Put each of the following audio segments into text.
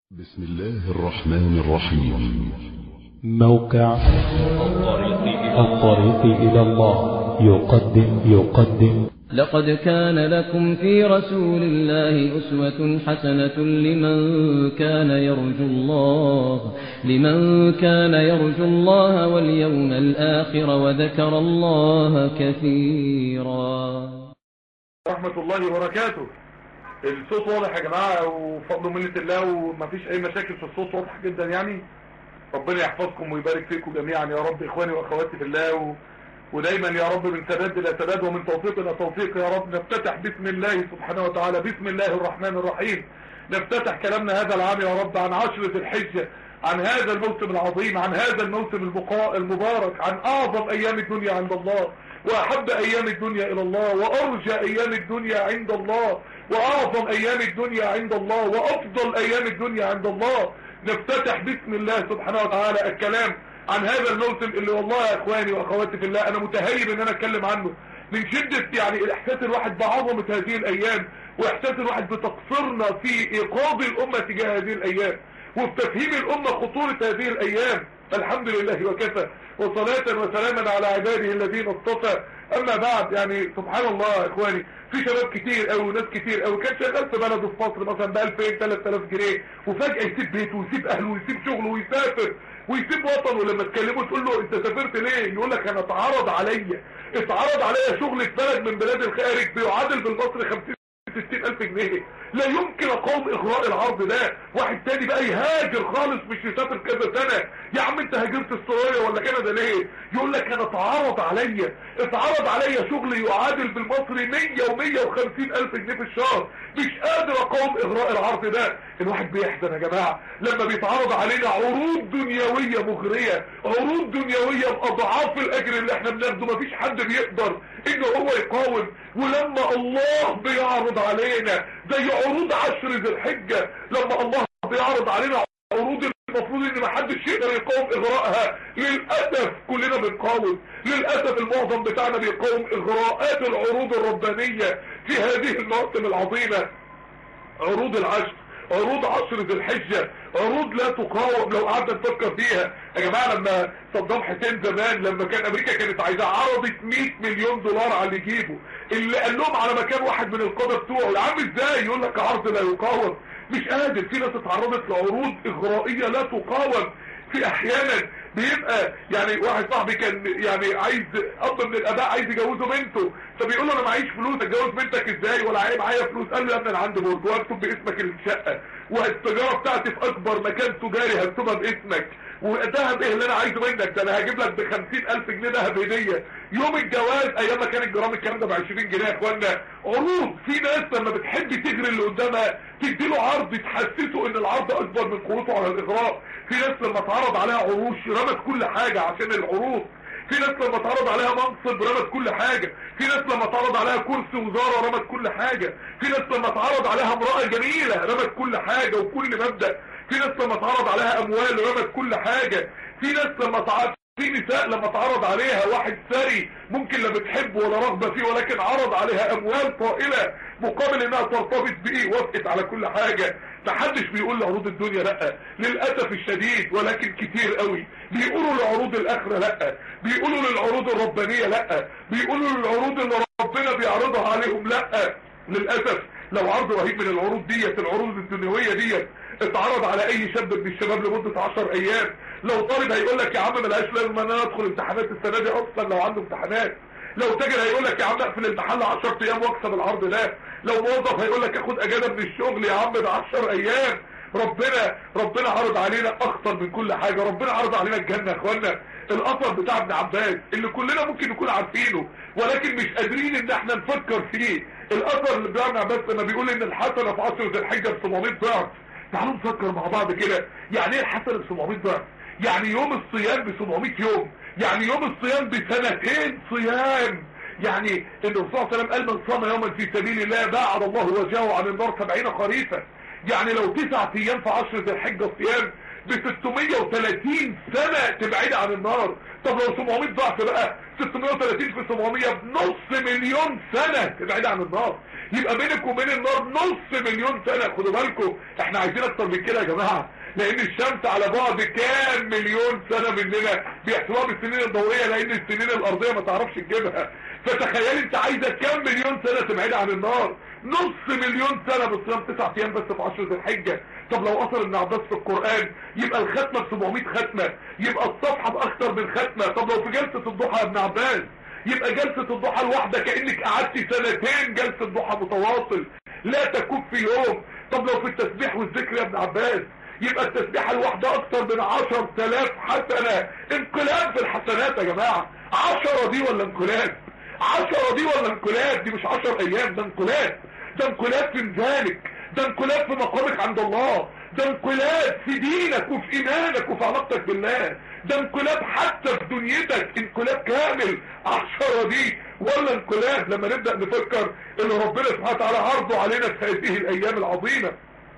بسم الله الرحمن الرحيم موقع الطريق إلى الله يقدم يقدم لقد كان لكم في رسول الله أسوة حسنة لمن كان يرجو الله لمن كان يرجو الله واليوم الآخر وذكر الله كثيرا ورحمة الله وبركاته الصوت واضح يا جماعة وفضل منة الله ومفيش اي مشاكل في الصوت واضح جدا يعني ربنا يحفظكم ويبارك فيكم جميعا يا رب اخواني واخواتي في الله و... ودايما يا رب من سداد الى سداد ومن توفيق الى توفيق يا رب نفتتح بسم الله سبحانه وتعالى بسم الله الرحمن الرحيم نفتتح كلامنا هذا العام يا رب عن عشرة الحجة عن هذا الموسم العظيم عن هذا الموسم البقاء المبارك عن اعظم ايام الدنيا عند الله واحب ايام الدنيا الى الله وارجى ايام الدنيا عند الله واعظم ايام الدنيا عند الله وافضل ايام الدنيا عند الله نفتتح بسم الله سبحانه وتعالى الكلام عن هذا الموسم اللي والله يا اخواني واخواتي في الله انا متهيب ان انا اتكلم عنه من شدة يعني الاحساس الواحد بعظمة هذه الايام واحساس الواحد بتقصيرنا في ايقاظ الامة تجاه هذه الايام وفي تفهيم الامة خطورة هذه الايام الحمد لله وكفى وصلاة وسلاما على عباده الذين اصطفى اما بعد يعني سبحان الله يا اخواني في شباب كتير قوي وناس كتير قوي كان شغال في بلده في مصر مثلا ب 2000 3000 جنيه وفجأة يسيب بيته ويسيب اهله ويسيب شغله ويسافر ويسيب وطنه لما تكلمه تقول له انت سافرت ليه يقول لك انا اتعرض عليا اتعرض عليا شغل في بلد من بلاد الخارج بيعادل بالمصري 50 60 الف جنيه لا يمكن اقاوم اغراء العرض ده واحد تاني بقى يهاجر خالص مش يسافر كذا سنة يا عم انت هاجرت استراليا ولا كندا ليه يقول لك انا اتعرض عليا اتعرض عليا شغل يعادل بالمصري 100 و150 الف جنيه في الشهر مش قادر اقاوم اغراء العرض ده الواحد بيحزن يا جماعة لما بيتعرض علينا عروض دنيوية مغرية عروض دنيوية باضعاف الاجر اللي احنا بناخده مفيش حد بيقدر ان هو يقاوم ولما الله بيعرض علينا زي عروض عشر ذي الحجة لما الله بيعرض علينا عروض المفروض ان محدش يقدر يقاوم اغراءها للأسف كلنا بنقاوم للأسف المعظم بتاعنا بيقاوم اغراءات العروض الربانية في هذه المواسم العظيمة عروض العشر عروض عشر ذي الحجة عروض لا تقاوم لو قعدنا نفكر فيها يا جماعة لما صدام حسين زمان لما كان امريكا كانت عايزة عرضت 100 مليون دولار على اللي يجيبه اللي قال لهم على مكان واحد من القادة بتوعه يا عم ازاي يقول لك عرض لا يقاوم مش قادر في ناس اتعرضت لعروض اغرائية لا تقاوم في احيانا بيبقى يعني واحد صاحبي كان يعني عايز اب من الاباء عايز يجوزه بنته فبيقول له انا معيش فلوس اتجوز بنتك ازاي ولا عيب معايا فلوس قال له يا ابني انا عندي برج واكتب باسمك الشقه والتجاره بتاعتي في اكبر مكان تجاري هكتبها باسمك وذهب ايه اللي انا عايزه منك ده انا هجيب لك ب 50000 جنيه ذهب هديه يوم الجواز ايام ما كان الجرام الكلام ده ب 20 جنيه يا اخوانا عروض في ناس لما بتحب تجري اللي قدامها تدي له عرض تحسسه ان العرض اكبر من قوته على الاغراء في ناس لما اتعرض عليها عروش رمت كل حاجه عشان العروض في ناس لما اتعرض عليها منصب رمت كل حاجة في ناس لما اتعرض عليها كرسي وزارة رمت كل حاجة في ناس لما اتعرض عليها امرأة جميلة رمت كل حاجة وكل مبدأ في ناس لما اتعرض عليها اموال رمت كل حاجة في ناس لما اتعرض في نساء لما اتعرض عليها واحد ثري ممكن لا بتحبه ولا رغبة فيه ولكن عرض عليها اموال طائلة مقابل انها ترتبط بيه وافقت على كل حاجة محدش بيقول لعروض الدنيا لا للأسف الشديد ولكن كتير قوي بيقولوا لعروض الاخرة لا بيقولوا للعروض الربانية لا بيقولوا للعروض اللي ربنا بيعرضها عليهم لا للأسف لو عرض رهيب من العروض ديت العروض الدنيوية ديت اتعرض على اي شاب من الشباب لمدة 10 ايام لو طالب هيقول لك يا عم ملهاش لازمه ان انا ادخل امتحانات السنه دي اصلا لو عنده امتحانات لو تاجر هيقول لك يا عم اقفل المحل 10 ايام واكسب العرض ده لو موظف هيقول لك اخد اجازه من الشغل يا عم ده 10 ايام ربنا ربنا عرض علينا اخطر من كل حاجه ربنا عرض علينا الجنه يا اخوانا الاثر بتاع ابن عباس اللي كلنا ممكن نكون عارفينه ولكن مش قادرين ان احنا نفكر فيه الاثر اللي بتاع ابن عباس لما بيقول ان الحسنه في 10 ذي الحجه ب 700 ضعف تعالوا نفكر مع بعض كده يعني ايه الحسنه ب 700 ضعف يعني يوم الصيام ب 700 يوم يعني يوم الصيام بسنتين صيام يعني الرسول صلى الله عليه وسلم قال من صام يوما في سبيل الله باعد الله وجهه عن النار 70 خريفا يعني لو تسعة ايام في عشر ذي الحجة صيام ب 630 سنة تبعد عن النار طب لو 700 ضعف بقى 630 في 700 بنص مليون سنة تبعد عن النار يبقى بينك وبين النار نص مليون سنة خدوا بالكم احنا عايزين اكتر من كده يا جماعة لان الشمس على بعد كام مليون سنة مننا بيحسبوها بالسنين الضوئية لان السنين الارضية ما تعرفش تجيبها فتخيل انت عايزة كام مليون سنة تبعد عن النار نص مليون سنة بصيام تسع ايام بس في عشر ذي الحجة طب لو اثر ابن عباس في القرآن يبقى الختمة ب 700 ختمة يبقى الصفحة باكتر من ختمة طب لو في جلسة الضحى يا ابن عباس يبقى جلسة الضحى الواحدة كأنك قعدت سنتين جلسة ضحى متواصل لا تكون في يوم طب لو في التسبيح والذكر يا ابن عباس يبقى التسبيحة الواحدة اكتر من عشر تلاف حسنة انقلاب في الحسنات يا جماعة عشرة دي ولا انقلاب عشرة دي ولا انقلاب دي مش عشر ايام ده انقلاب ده انقلاب في ميزانك ده انقلاب في مقامك عند الله ده انقلاب في دينك وفي ايمانك وفي علاقتك بالله ده انقلاب حتى في دنيتك انقلاب كامل عشرة دي ولا انقلاب لما نبدأ نفكر ان ربنا سبحانه وتعالى عرضه علينا في هذه الايام العظيمة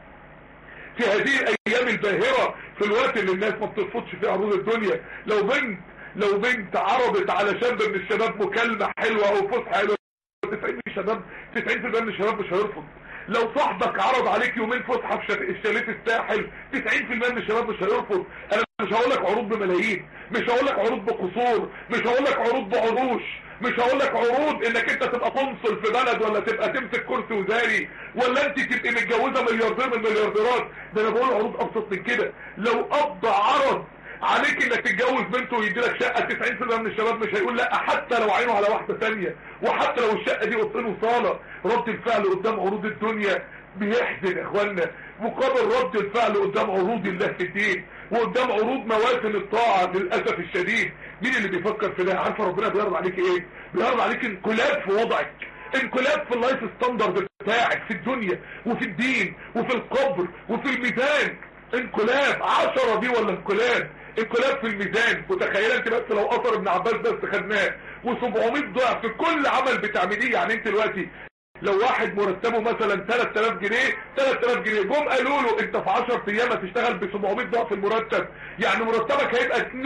في هذه الايام الباهرة في الوقت اللي الناس ما بترفضش فيه عروض الدنيا لو بنت لو بنت عرضت على شاب من الشباب مكالمة حلوة او فسحة حلوة 90 من الشباب 90% من الشباب مش هيرفض لو صاحبك عرض عليك يومين فسحه في الشاليه الساحل 90% من الشباب مش هيرفض انا مش هقول لك عروض بملايين مش هقول لك عروض بقصور مش هقول لك عروض بعروش مش هقول لك عروض انك انت تبقى قنصل في بلد ولا تبقى تمسك كرسي وزاري ولا انت تبقى متجوزه ملياردير من المليارديرات ده انا بقول عروض ابسط من كده لو اب عرض عليك انك تتجوز بنته ويدي لك شقه 90% من الشباب مش هيقول لا حتى لو عينه على واحده ثانيه وحتى لو الشقه دي اوضتين وصاله رد الفعل قدام عروض الدنيا بيحزن يا اخوانا مقابل رد الفعل قدام عروض الله في الدين وقدام عروض مواسم الطاعه للاسف الشديد مين اللي بيفكر في ده عارفه ربنا بيعرض عليك ايه بيعرض عليك انقلاب في وضعك انقلاب في اللايف ستاندرد بتاعك في الدنيا وفي الدين وفي القبر وفي الميزان انقلاب عشرة دي ولا انقلاب انقلاب في الميزان وتخيل انت بس لو اثر ابن عباس بس خدناه و700 ضعف في كل عمل بتعمليه يعني انت دلوقتي لو واحد مرتبه مثلا 3000 جنيه 3000 جنيه جم قالوا له انت في 10 ايام هتشتغل ب 700 ضعف المرتب يعني مرتبك هيبقى 2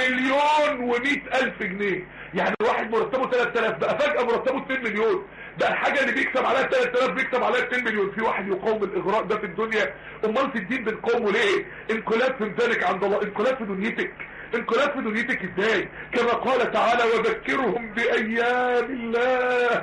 مليون و100 الف جنيه يعني واحد مرتبه 3000 بقى فجأة مرتبه 2 مليون ده الحاجة اللي بيكسب عليها 3000 بيكسب عليها 2 مليون في واحد يقاوم الاغراء ده في الدنيا امال في الدين بنقاومه ليه انقلاب في ميزانك عند الله انقلاب في دنيتك انقلاب في دنيتك ازاي كما قال تعالى وذكرهم بايام الله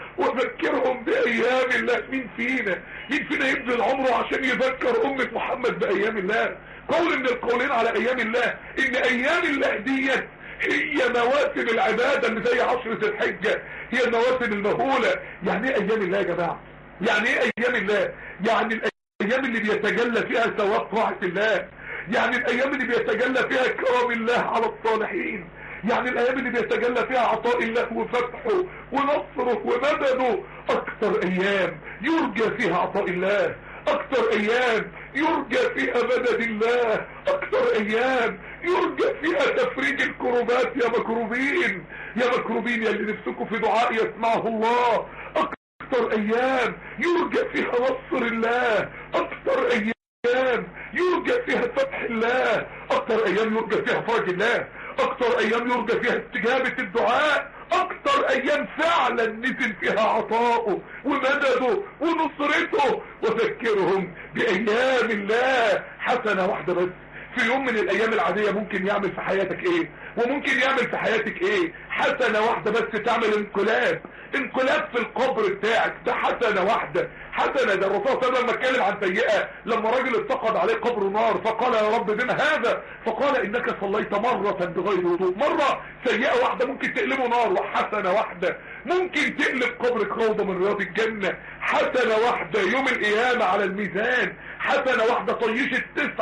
وذكرهم بايام الله مين فينا مين فينا يبذل عمره عشان يذكر امة محمد بايام الله قول من القولين على ايام الله ان ايام الله ديت هي مواسم العبادة اللي زي عشرة الحجة هي المواسم المهولة يعني ايه ايام الله يا جماعة يعني ايه ايام الله يعني الايام اللي بيتجلى فيها ثواب طاعة الله يعني الايام اللي بيتجلى فيها كرم الله على الصالحين يعني الايام اللي بيتجلى فيها عطاء الله وفتحه ونصره ومدده اكتر ايام يرجى فيها عطاء الله اكتر ايام يرجى فيها مدد الله اكتر ايام يرجى فيها تفريج الكروبات يا مكروبين يا مكروبين يا اللي نفسكم في دعاء يسمعه الله اكتر ايام يرجى فيها نصر الله اكتر ايام يرجى فيها فتح الله اكتر ايام يرجى فيها فرج الله اكتر ايام يرجى فيها استجابة الدعاء اكتر ايام فعلا نزل فيها عطاؤه ومدده ونصرته وذكرهم بايام الله حسنة واحدة بس في يوم من الايام العادية ممكن يعمل في حياتك ايه وممكن يعمل في حياتك ايه حسنة واحدة بس تعمل انقلاب انقلاب في القبر بتاعك ده حسنة واحدة حسنة ده الرسول صلى الله عليه وسلم لما اتكلم عن سيئة لما راجل اتقد عليه قبر نار فقال يا رب بما هذا فقال انك صليت مرة بغير وضوء مرة سيئة واحدة ممكن تقلبه نار وحسنة واحدة ممكن تقلب قبرك روضة من رياض الجنة حسنة واحدة يوم القيامة على الميزان حسنة واحدة طيشت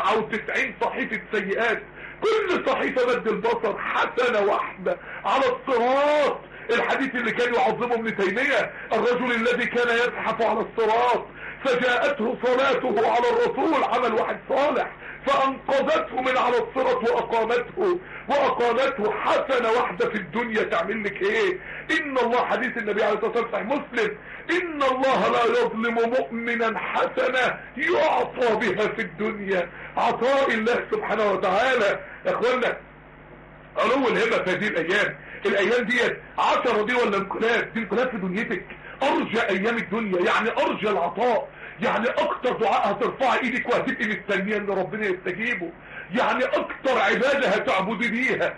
99 صحيفة سيئات كل صحيفة مد البصر حسنة واحدة على الصراط الحديث اللي كان يعظمه ابن تيمية الرجل الذي كان يزحف على الصراط فجاءته صلاته على الرسول عمل واحد صالح فانقذته من على الصراط واقامته واقامته حسنة واحدة في الدنيا تعمل لك ايه ان الله حديث النبي عليه الصلاة والسلام صحيح مسلم ان الله لا يظلم مؤمنا حسنة يعطى بها في الدنيا عطاء الله سبحانه وتعالى يا اخوانا علو الهمة في هذه الايام الايام ديت عشرة دي ولا انقلاب دي انقلاب في دنيتك ارجى ايام الدنيا يعني ارجى العطاء يعني اكتر دعاء هترفع ايدك وهتبقي مستنيه ان ربنا يستجيبه يعني اكتر عبادة هتعبدي بيها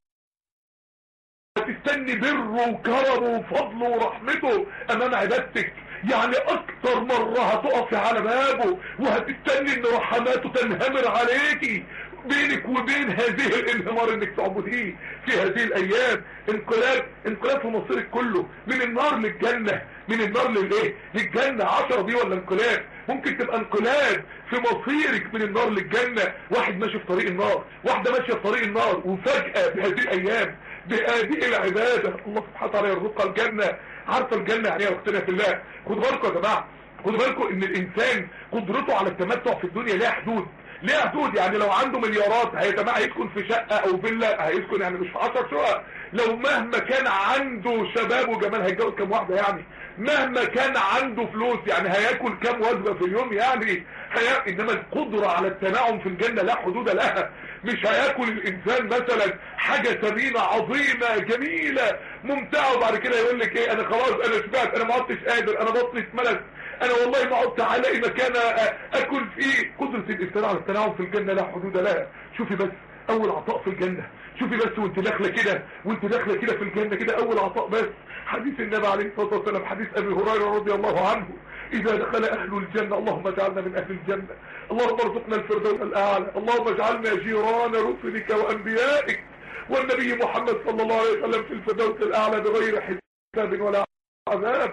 وهتستني بره وكرمه وفضله ورحمته امام عبادتك يعني اكتر مرة هتقفي على بابه وهتستني ان رحماته تنهمر عليكي بينك وبين هذه الانهمار انك تعبديه في هذه الايام انقلاب انقلاب في مصيرك كله من النار للجنة من النار للايه للجنة عشرة دي ولا انقلاب ممكن تبقى انقلاب في مصيرك من النار للجنة واحد ماشي في طريق النار واحدة ماشية في طريق النار وفجأة بهذه الايام بهذه العبادة الله سبحانه وتعالى يرزقها الجنة عارفة الجنة يعني يا اختنا في الله خدوا بالكم يا جماعة خدوا بالكم ان الانسان قدرته على التمتع في الدنيا لها حدود ليه حدود يعني لو عنده مليارات هيتمع هيسكن في شقة او فيلا هيسكن يعني مش في 10 شقق لو مهما كان عنده شباب وجمال هيتجوز كام واحدة يعني مهما كان عنده فلوس يعني هياكل كام وجبة في اليوم يعني هي... انما القدرة على التناعم في الجنة لا حدود لها مش هياكل الانسان مثلا حاجة ثمينة عظيمة جميلة ممتعة وبعد كده يقول لك ايه انا خلاص انا شبعت انا ما عدتش قادر انا بطني اتملت انا والله ما عدت هلاقي مكان اكل فيه قدرة الافطار على التناعم في الجنة لا حدود لها شوفي بس اول عطاء في الجنة شوفي بس وانت داخله كده وانت داخله كده في الجنة كده اول عطاء بس حديث النبي عليه الصلاة والسلام حديث ابي هريرة رضي الله عنه اذا دخل اهل الجنة اللهم اجعلنا من اهل الجنة اللهم ارزقنا الفردوس الاعلى اللهم اجعلنا جيران رسلك وانبيائك والنبي محمد صلى الله عليه وسلم في الفردوس الاعلى بغير حساب ولا عذاب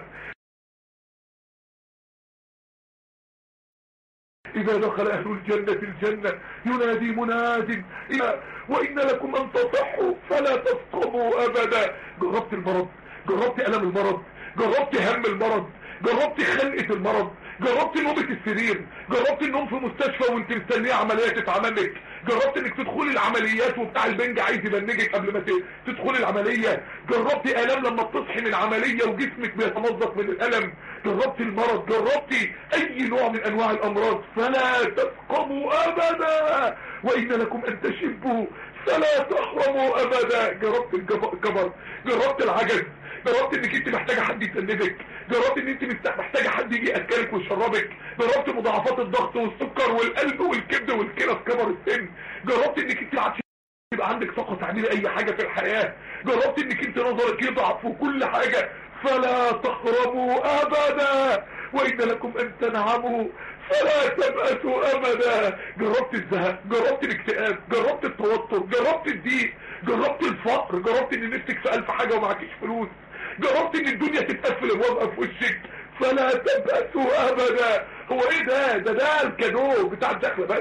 إذا دخل أهل الجنة الجنة ينادي مناد وإن لكم أن تصحوا فلا تسقموا أبدا جربت المرض جربت ألم المرض جربت هم المرض جربت خلقة المرض جربت نومة السرير جربت النوم في مستشفى وانت مستنيه عملية تتعمل لك جربت انك تدخلي العمليات وبتاع البنج عايز يبنجك قبل ما تدخلي العملية جربت الام لما بتصحي من عملية وجسمك بيتمزق من الالم جربت المرض جربت اي نوع من انواع الامراض فلا تسقموا ابدا وان لكم ان تشبوا فلا تحرموا ابدا جربت الكبر جربت العجز جربت انك انت محتاجه حد يسندك جربت ان انت محتاجه حد يجي ياكلك ويشربك جربت مضاعفات الضغط والسكر والقلب والكبد والكلى في كبر السن جربت انك انت عادش يبقى عندك طاقه تعملي اي حاجه في الحياه جربت انك انت نظرك يضعف وكل حاجه فلا تحرموا ابدا وان لكم ان تنعموا فلا تبأسوا ابدا جربت الزهق جربت الاكتئاب جربت التوتر جربت الضيق جربت الفقر جربت ان نفسك في الف حاجة ومعكيش فلوس جربت ان الدنيا تتقفل وابقى في وشك فلا تبأسوا ابدا هو ايه ده ده ده الكادو بتاع الدخلة بس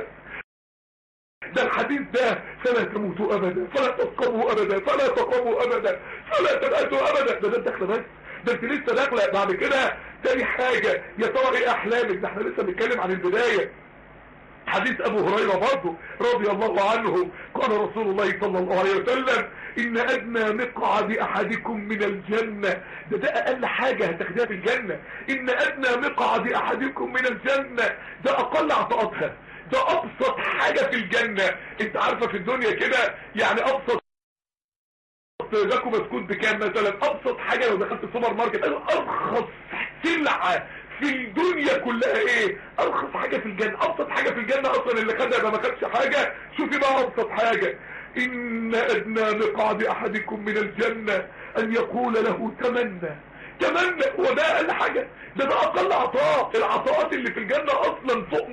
ده الحديث ده فلا تموتوا ابدا فلا تسقموا ابدا فلا تقوموا ابدا فلا تبأسوا ابدا ده ده الدخلة بس ده انت لسه داخله بعد كده تاني حاجة يا ترى ايه احلامك ده احنا لسه بنتكلم عن البداية حديث ابو هريرة برضه رضي الله عنه قال رسول الله صلى الله عليه وسلم ان ادنى مقعد احدكم من الجنة ده ده اقل حاجة هتاخدها في الجنة ان ادنى مقعد احدكم من الجنة ده اقل عطاءاتها ده ابسط حاجة في الجنة انت عارفة في الدنيا كده يعني ابسط باكو مسكوت بكام مثلا ابسط حاجة لو دخلت السوبر ماركت ارخص سلعة في الدنيا كلها ايه ارخص حاجة في الجنة ابسط حاجة في الجنة اصلا اللي خدها ما ما خدش حاجة شوفي بقى ابسط حاجة ان ادنى مقعد احدكم من الجنة ان يقول له تمنى تمنى هو ده اقل حاجة ده ده اقل عطاء العطاءات اللي في الجنة اصلا فوق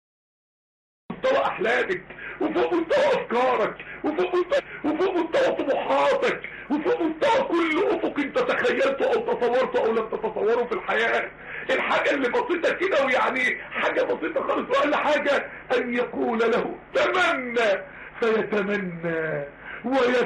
مستوى احلامك وفوق مستوى افكارك وفوق مستوى وفوق مستوى طموحاتك وفوق مستوى كل افق انت تخيلته او تصورته او لم تتصوره في الحياة الحاجة اللي بسيطة كده ويعني حاجة بسيطة خالص وقال حاجة ان يقول له تمنى فيتمنى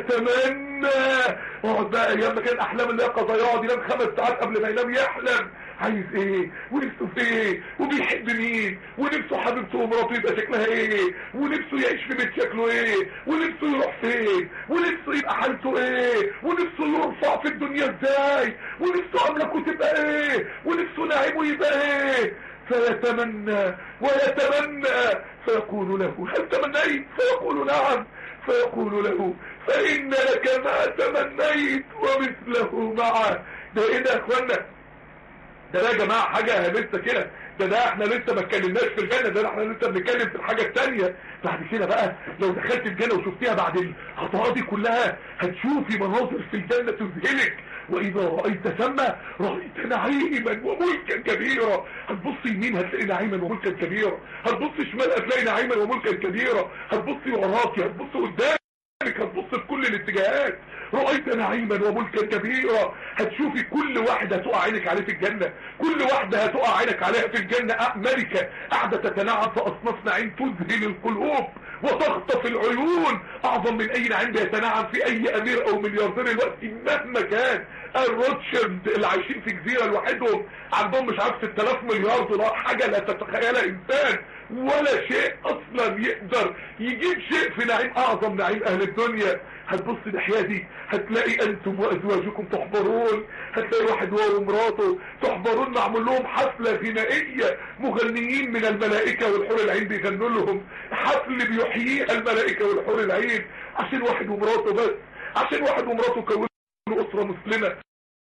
ويتمنى اقعد بقى ايام ما كان احلام اللي يقظه يقعد ينام خمس ساعات قبل ما ينام يحلم عايز ايه ونفسه في ايه وبيحب مين ونفسه حبيبته ومراته يبقى شكلها ايه ونفسه يعيش في بيت شكله ايه ونفسه يروح فين ونفسه يبقى حالته ايه ونفسه يرفع في الدنيا ازاي ونفسه املكه تبقى ايه ونفسه نعيمه يبقى ايه فيتمنى ويتمنى فيقول له هل تمنيت فيقول نعم فيقول له فإن لك ما تمنيت ومثله معه ده ايه ده يا اخوانا ده ده يا جماعة حاجة لسه كده ده ده احنا لسه ما اتكلمناش في الجنة ده احنا لسه بنتكلم في الحاجة التانية بعد كده بقى لو دخلت الجنة وشفتيها بعد العطاءات دي كلها هتشوفي مناظر في الجنة تذهلك واذا رأيت ثم رأيت نعيما وملكا كبيرا هتبص يمين هتلاقي نعيما وملكا كبيرا هتبص شمال هتلاقي نعيما وملكا كبيرا هتبص وراكي هتبص قدامك هتبص في كل الاتجاهات رأيت نعيما وملكا كبيرا هتشوفي كل واحدة هتقع عينك عليه في الجنة كل واحدة هتقع عينك عليها في الجنة ملكة قاعدة تتنعم في أصناف نعيم تذهل القلوب وتخطف العيون أعظم من أي نعيم بيتنعم في أي أمير أو ملياردير الوقت مهما كان الروتشيلد اللي عايشين في جزيرة لوحدهم عندهم مش عارف 6000 مليار دولار حاجة لا تتخيلها إنسان ولا شيء أصلا يقدر يجيب شيء في نعيم أعظم نعيم أهل الدنيا هتبص ناحية دي هتلاقي أنتم وأزواجكم تحضرون هتلاقي واحد هو ومراته تحضرون معمول لهم حفلة غنائية مغنيين من الملائكة والحور العين بيغنوا لهم حفل بيحييها الملائكة والحور العين عشان واحد ومراته بس عشان واحد ومراته كونوا أسرة مسلمة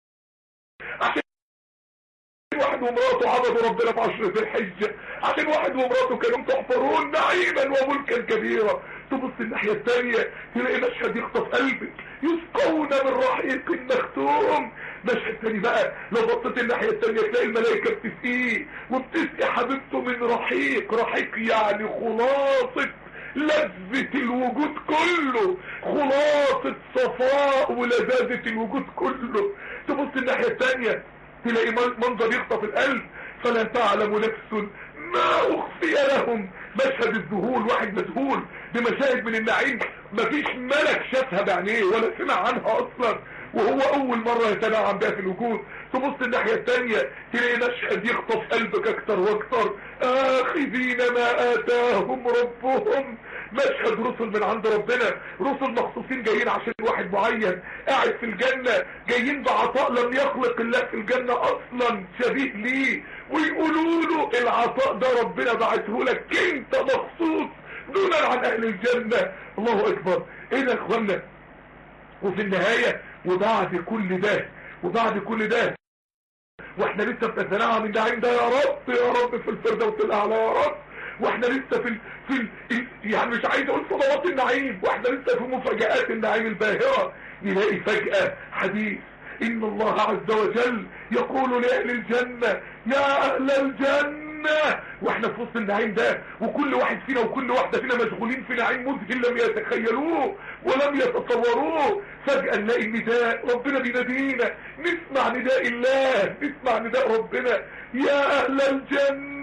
عشان واحد ومراته عبدوا ربنا في عشر ذي الحجة عشان واحد ومراته كانوا تحفرون نعيما وملكا كبيرا تبص الناحية الثانية تلاقي مشهد يخطف قلبك يسقون من رحيق مختوم مشهد ثاني بقى لو بصيت الناحية الثانية تلاقي الملائكة بتسقيه وبتسقي حبيبته من رحيق رحيق يعني خلاصة لذة الوجود كله خلاصة صفاء ولذاذة الوجود كله تبص الناحية الثانية تلاقي منظر يخطف القلب فلا تعلم نفس ما اخفي لهم مشهد الذهول واحد مذهول بمشاهد من النعيم مفيش ملك شافها بعينيه ولا سمع عنها اصلا وهو اول مرة يتنعم بها في الوجود تبص الناحية التانية تلاقي مشهد يخطف قلبك اكتر واكتر اخذين ما اتاهم ربهم مشهد رسل من عند ربنا رسل مخصوصين جايين عشان واحد معين قاعد في الجنة جايين بعطاء لم يخلق الله في الجنة اصلا شبيه ليه ويقولوا له العطاء ده ربنا بعته لك انت مخصوص دونا عن اهل الجنة الله اكبر ايه ده يا اخوانا وفي النهاية وبعد كل ده وبعد كل ده واحنا لسه بنتنعم من النعيم ده يا رب يا رب في الفردوس الاعلى يا رب واحنا لسه في ال... في ال... يعني مش عايز اقول صدمات النعيم واحنا لسه في مفاجآت النعيم الباهرة نلاقي فجأة حديث ان الله عز وجل يقول لاهل الجنة يا اهل الجنة واحنا في وسط النعيم ده وكل واحد فينا وكل واحدة فينا مشغولين في نعيم مذهل لم يتخيلوه ولم يتصوروه فجأة نلاقي النداء ربنا بينادينا نسمع نداء الله نسمع نداء ربنا يا اهل الجنة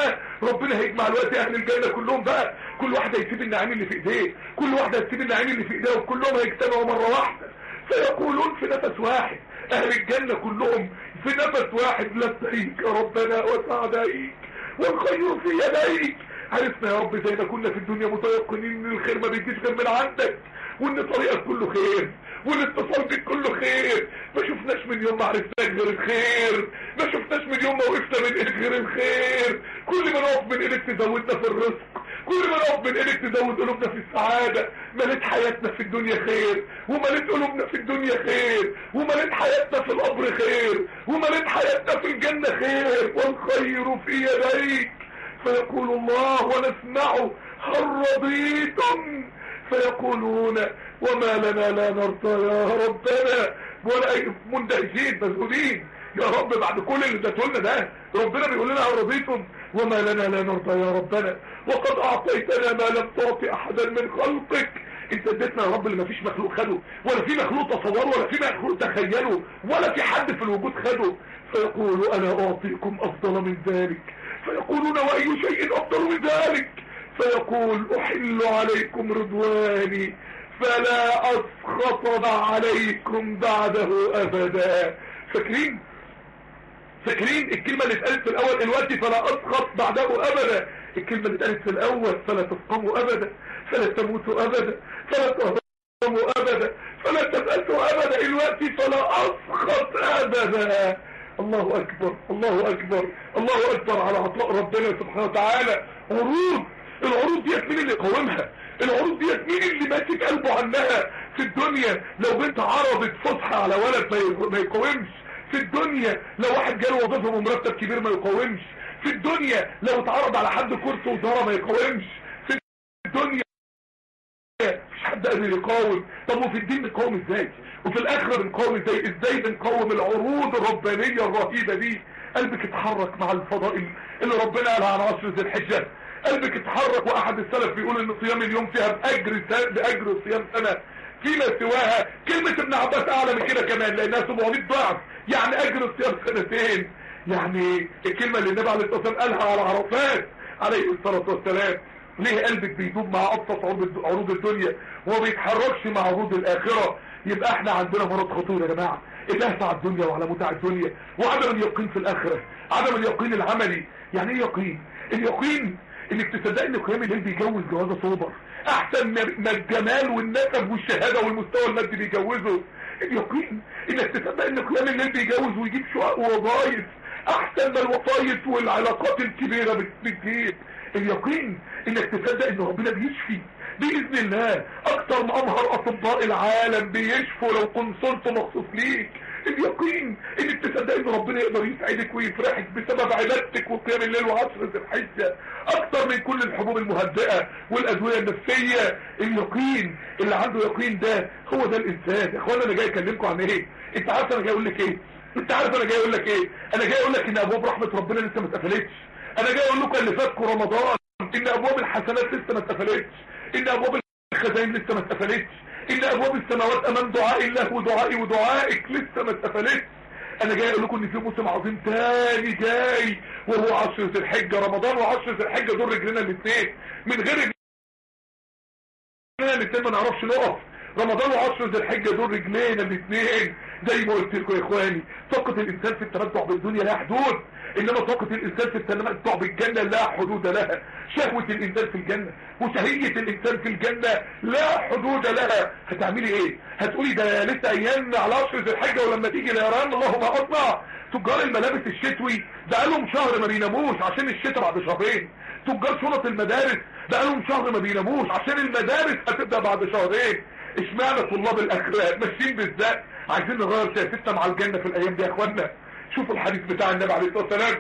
ربنا هيجمع الوقت اهل الجنة كلهم بقى كل واحد هيسيب النعيم اللي في ايديه كل واحد هيسيب النعيم اللي في ايديه وكلهم هيجتمعوا مرة واحدة فيقولون في نفس واحد اهل الجنة كلهم في نفس واحد لبيك يا ربنا وسعديك والخير في يديك عرفنا يا رب زي ما كنا في الدنيا متيقنين ان الخير ما بيجيش غير من عندك وان طريقك كله خير والاتصال بك كله خير ما شفناش من يوم ما عرفناك غير الخير ما شفناش من يوم ما وقفنا من ايدك غير الخير كل ما نقف من ايدك تزودنا في الرزق كل ما نقف من ايدك تزود قلوبنا في السعادة مليت حياتنا في الدنيا خير ومليت قلوبنا في الدنيا خير ومليت حياتنا في القبر خير ومليت حياتنا في الجنة خير والخير في يديك فيقول الله ونسمعه هل رضيتم فيقولون وما لنا لا نرضى يا ربنا ولا مندهشين مذهولين يا رب بعد كل اللي اديته ده ربنا بيقول لنا هل رضيتم وما لنا لا نرضى يا ربنا وقد اعطيتنا ما لم تعطي احدا من خلقك انت اديتنا يا رب اللي مفيش مخلوق خده ولا في مخلوق تصوره ولا في مخلوق تخيله ولا في حد في الوجود خده فيقول انا اعطيكم افضل من ذلك فيقولون واي شيء افضل من ذلك فيقول احل عليكم رضواني فلا اسخط عليكم بعده ابدا فاكرين فاكرين الكلمة اللي اتقالت في الاول دلوقتي فلا اسخط بعده ابدا الكلمة اللي اتقالت في الاول فلا تسقموا ابدا فلا تموتوا ابدا فلا تهرموا ابدا فلا تبأسوا ابدا دلوقتي فلا اسخط ابدا الله اكبر الله اكبر الله اكبر على عطاء ربنا سبحانه وتعالى عروض العروض ديت مين اللي يقاومها العروض ديت مين اللي ماسك قلبه عنها في الدنيا لو بنت عرضت فسحة على ولد ما يقاومش في الدنيا لو واحد جاله وظيفه بمرتب كبير ما يقاومش في الدنيا لو اتعرض على حد كرسي وزاره ما يقاومش في الدنيا مفيش حد قادر يقاوم طب وفي الدين بنقاوم ازاي وفي الاخره بنقاوم ازاي ازاي بنقاوم العروض الربانيه الرهيبه دي قلبك اتحرك مع الفضائل اللي ربنا قالها على عشر ذي الحجه قلبك اتحرك واحد السلف بيقول ان صيام اليوم فيها باجر باجر صيام سنه فيما سواها كلمة ابن عباس اعلى من كده كمان لانها 700 ضعف يعني اجر الصيام سنتين يعني الكلمة اللي النبي عليه الصلاة والسلام قالها على عرفات عليه الصلاة والسلام ليه قلبك بيدوب مع ابسط عروض الدنيا وما بيتحركش مع عروض الاخرة يبقى احنا عندنا مرض خطير يا جماعة الهفة على الدنيا وعلى متاع الدنيا وعدم اليقين في الاخرة عدم اليقين العملي يعني ايه يقين اليقين انك تصدق ان قيام الليل بيجوز جوازه صوبر احسن ما الجمال والنسب والشهاده والمستوى المادي بيجوزه اليقين انك تصدق ان قيام الليل بيجوز ويجيب شقق ووظايف احسن ما الوظايف والعلاقات الكبيره بتجيب اليقين انك تصدق ان ربنا بيشفي باذن الله اكتر ما امهر اطباء العالم بيشفوا لو كونسلت مخصوص ليك اليقين انك تصدق ان ربنا يقدر يسعدك ويفرحك بسبب عبادتك وقيام الليل وعشر ذي الحجه اكتر من كل الحبوب المهدئه والادويه النفسيه اليقين اللي عنده يقين ده هو ده الانسان يا اخوانا انا جاي اكلمكم عن ايه انت عارف انا جاي اقول لك ايه انت عارف انا جاي اقول لك ايه انا جاي اقول لك ان ابواب رحمه ربنا لسه ما اتقفلتش انا جاي اقول لكم اللي فاتكم رمضان ان ابواب الحسنات لسه ما اتقفلتش ان ابواب الخزائن لسه ما اتقفلتش ان ابواب السماوات امام دعاء الله ودعائي ودعائك لسه ما اتقفلتش انا جاي اقول لكم ان في موسم عظيم تاني جاي وهو عشر ذي الحجه رمضان وعشر ذي الحجه دول رجلنا الاثنين من غير رجلنا الاثنين ما نعرفش نقف رمضان وعشر ذي الحجه دول رجلينا الاثنين زي ما قلت لكم يا اخواني طاقه الانسان في التمتع بالدنيا لها حدود انما طاقه الانسان في التمتع بالجنه لا حدود لها شهوه الانسان في الجنه وشهيه الانسان في الجنه لا حدود لها هتعملي ايه هتقولي ده لسه ايام على عشر ذي الحجه ولما تيجي اليران اللهم اطلع تجار الملابس الشتوي بقالهم شهر ما بيناموش عشان الشتاء بعد شهرين تجار شنط المدارس بقالهم شهر ما بيناموش عشان المدارس هتبدا بعد شهرين اشمعنى طلاب الاخلاق ماشيين بالذات عايزين نغير سياستنا مع الجنه في الايام دي يا اخوانا شوفوا الحديث بتاع النبي عليه الصلاه والسلام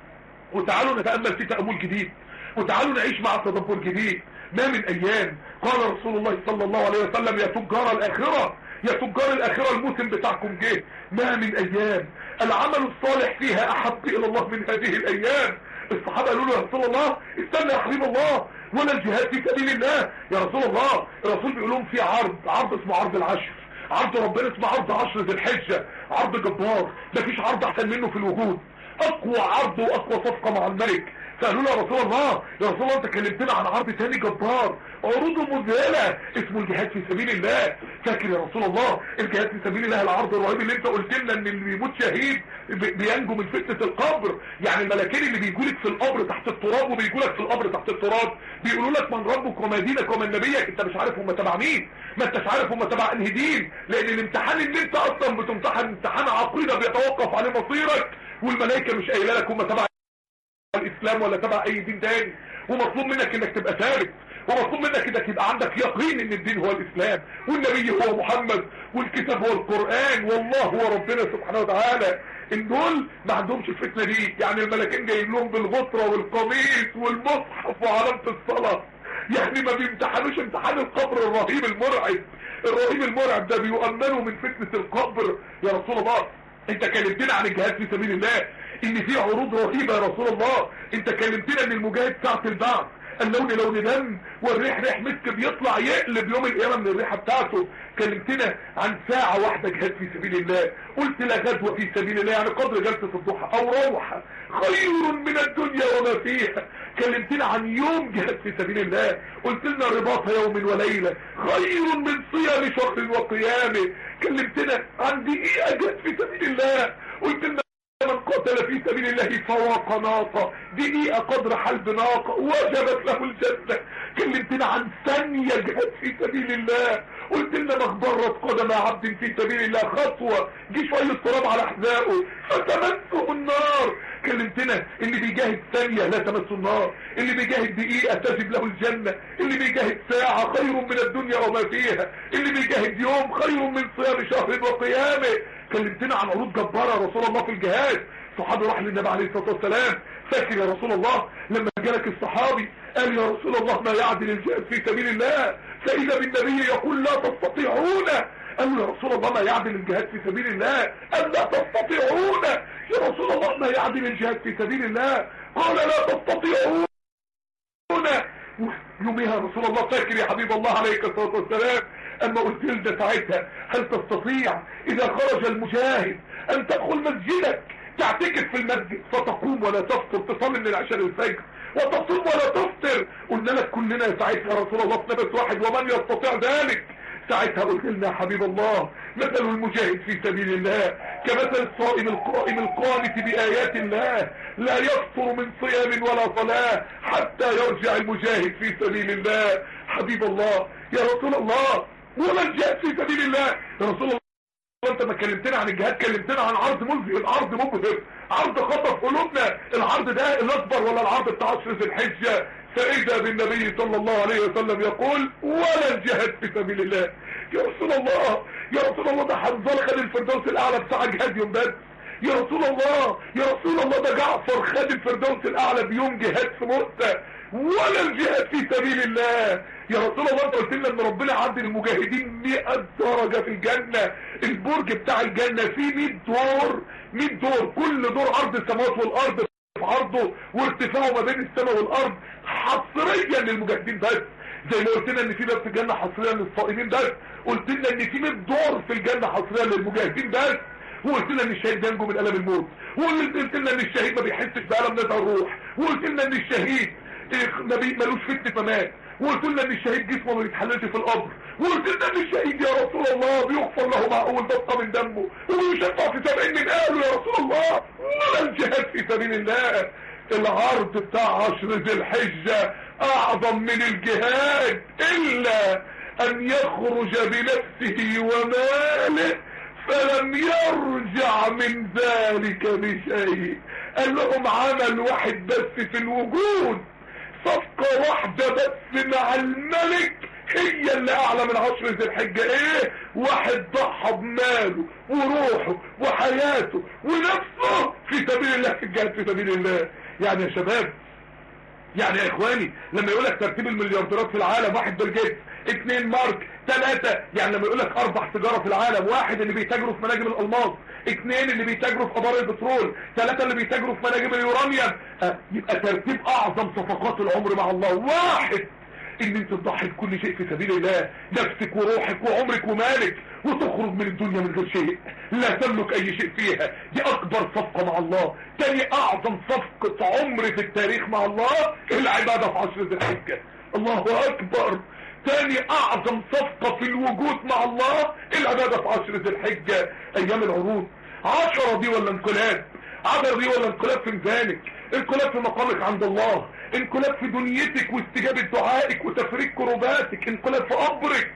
وتعالوا نتامل في تامل جديد وتعالوا نعيش مع تدبر جديد ما من ايام قال رسول الله صلى الله عليه وسلم يا تجار الاخره يا تجار الاخره الموسم بتاعكم جه ما من ايام العمل الصالح فيها احب الى الله من هذه الايام الصحابه قالوا له يا رسول الله استنى يا حبيب الله ولا الجهاد في سبيل الله يا رسول الله الرسول بيقول لهم في عرض عرض اسمه عرض العشر عرض ربنا اسمه عرض عشر ذي الحجه عرض جبار مفيش عرض احسن منه في الوجود اقوى عرض واقوى صفقه مع الملك فقالوا له يا رسول الله يا رسول الله انت كلمتنا عن عرض تاني جبار عروضه مذهله اسمه الجهاد في سبيل الله فاكر يا رسول الله الجهاد في سبيل الله العرض الرهيب اللي انت قلت لنا ان اللي بيموت شهيد بينجو من فتنه القبر يعني الملكين اللي بيجوا لك في القبر تحت التراب وبيجوا لك في القبر تحت التراب بيقولوا لك من ربك وما دينك ومن نبيك انت مش عارف هم تبع مين ما انتش عارف هم تبع انهي دين لان الامتحان اللي انت اصلا بتمتحن امتحان عقيده بيتوقف عليه مصيرك والملائكه مش قايله لك هم تبع الاسلام ولا تبع اي دين تاني ومطلوب منك انك تبقى ثابت ومطلوب منك انك يبقى عندك يقين ان الدين هو الاسلام والنبي هو محمد والكتاب هو القرآن والله هو ربنا سبحانه وتعالى ان دول ما عندهمش الفتنة دي يعني الملكين جايين لهم بالغطرة والقميص والمصحف وعلامة الصلاة يعني ما بيمتحنوش امتحان القبر الرهيب المرعب الرهيب المرعب ده بيؤمنوا من فتنة القبر يا رسول الله انت كلمتنا عن الجهاد في سبيل الله ان في عروض رهيبة يا رسول الله انت كلمتنا ان المجاهد ساعة البعث اللون لون دم والريح ريح مسك بيطلع يقلب يوم القيامة من الريحة بتاعته كلمتنا عن ساعة واحدة جهاد في سبيل الله قلت لا غزوة في سبيل الله يعني قدر جلسة الضحى او روحة خير من الدنيا وما فيها كلمتنا عن يوم جهاد في سبيل الله قلت لنا رباط يوم وليلة خير من صيام شهر وقيامه كلمتنا عن دقيقة جهاد في سبيل الله قلت لنا من قتل في سبيل الله فواق ناقة دقيقة قدر حلب ناقة وجبت له الجنة كلمتنا عن ثانية جهاد في سبيل الله قلت لنا مغبرة قدم عبد في سبيل الله خطوة جه شوية تراب على حذائه فتمسه النار كلمتنا اللي بيجاهد ثانية لا تمس النار اللي بيجاهد دقيقة تجب له الجنة اللي بيجاهد ساعة خير من الدنيا وما فيها اللي بيجاهد يوم خير من صيام شهر وقيامه كلمتنا عن عروض جبارة رسول الله في الجهاد صحابي راح للنبي عليه الصلاة والسلام فاكر يا رسول الله لما جالك الصحابي قال يا رسول الله ما يعدل الجهاد في سبيل الله فإذا بالنبي يقول لا تستطيعون قال يا رسول الله ما يعدل الجهاد في سبيل الله قال لا تستطيعون يا رسول الله ما يعدل الجهاد في سبيل الله قال لا تستطيعون يوميها رسول الله فاكر يا حبيب الله عليك الصلاة والسلام اما قلت لنا ساعتها هل تستطيع اذا خرج المجاهد ان تدخل مسجدك تعتكف في المسجد فتقوم ولا تفطر تصلي من العشاء للفجر وتصوم ولا تفطر قلنا لك كلنا ساعتها يا رسول الله في نفس واحد ومن يستطيع ذلك ساعتها قلت لنا يا حبيب الله مثل المجاهد في سبيل الله كمثل الصائم القائم القانت بآيات الله لا يفطر من صيام ولا صلاة حتى يرجع المجاهد في سبيل الله حبيب الله يا رسول الله ولا الجهاد في سبيل الله يا رسول الله انت ما كلمتنا عن الجهاد كلمتنا عن عرض ملزم عرض مبهر عرض خطف قلوبنا العرض ده الاكبر ولا العرض بتاع عشر ذي الحجه فاذا بالنبي صلى الله عليه وسلم يقول ولا الجهاد في سبيل الله يا رسول الله يا رسول الله ده حنظل خد الفردوس الاعلى بتاع جهاد يوم بدر يا رسول الله يا رسول الله ده جعفر خد الفردوس الاعلى بيوم جهاد في مؤتة ولا الجهاد في سبيل الله يا رسول الله انت قلت لنا ان ربنا عدل المجاهدين 100 درجة في الجنة البرج بتاع الجنة فيه 100 دور 100 دور كل دور عرض السماوات والارض في عرضه وارتفاعه ما بين السماء والارض حصريا للمجاهدين بس زي ما قلت لنا ان في باب في الجنة حصريا للصائمين بس قلت لنا ان في 100 دور في الجنة حصريا للمجاهدين بس وقلت لنا ان الشهيد ينجو من الم الموت وقلت لنا ان الشهيد ما بيحسش بألم نزع الروح وقلت لنا ان الشهيد ما بي ملوش فتنة ممات وقلت لنا ان الشهيد جسمه ما بيتحللش في القبر وقلت لنا ان الشهيد يا رسول الله بيغفر له مع اول دقه من دمه ويشفع في سبعين من اهله يا رسول الله ولا الجهاد في سبيل الله العرض بتاع عشر ذي الحجة اعظم من الجهاد الا ان يخرج بنفسه وماله فلم يرجع من ذلك بشيء قال لهم عمل واحد بس في الوجود صفقة واحدة بس مع الملك هي اللي اعلى من عشر ذي الحجة ايه واحد ضحى بماله وروحه وحياته ونفسه في سبيل الله في الجهاد في سبيل الله يعني يا شباب يعني يا اخواني لما يقول لك ترتيب المليارديرات في العالم واحد بيل جيتس اثنين مارك ثلاثة يعني لما يقول لك اربع تجارة في العالم واحد اللي بيتاجروا في مناجم الالماس اثنين اللي بيتاجروا في ابار البترول ثلاثة اللي بيتاجروا في مناجم اليورانيوم أه يبقى ترتيب اعظم صفقات العمر مع الله واحد ان انت تضحي بكل شيء في سبيل الله نفسك وروحك وعمرك ومالك وتخرج من الدنيا من غير شيء لا تملك اي شيء فيها دي اكبر صفقة مع الله تاني اعظم صفقة عمر في التاريخ مع الله العبادة في عشر ذي الحجة الله اكبر تاني اعظم صفقة في الوجود مع الله العبادة في عشر ذي الحجة ايام العروض عشرة دي ولا انقلاب عشرة دي ولا انقلاب في ميزانك انقلاب في مقامك عند الله انقلاب في دنيتك واستجابة دعائك وتفريج كرباتك انقلاب في قبرك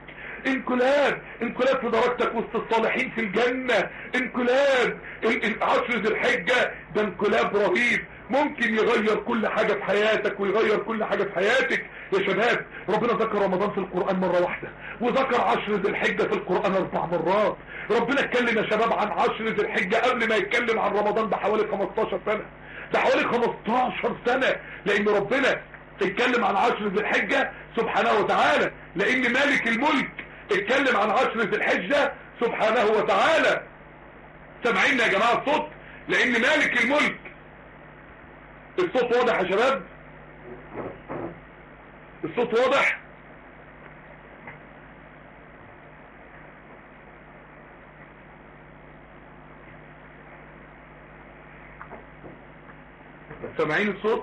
انقلاب انقلاب في درجتك وسط الصالحين في الجنة انقلاب عشر ذي الحجة ده انقلاب رهيب ممكن يغير كل حاجة في حياتك ويغير كل حاجة في حياتك يا شباب ربنا ذكر رمضان في القرآن مرة واحدة وذكر عشر ذي الحجة في القرآن اربع مرات ربنا اتكلم يا شباب عن عشر ذي الحجة قبل ما يتكلم عن رمضان بحوالي 15 سنة بحوالي 15 سنة لان ربنا اتكلم عن عشر ذي الحجة سبحانه وتعالى لان مالك الملك اتكلم عن عشر ذي الحجة سبحانه وتعالى سامعين يا جماعة الصوت لان مالك الملك الصوت واضح يا شباب الصوت واضح سامعين الصوت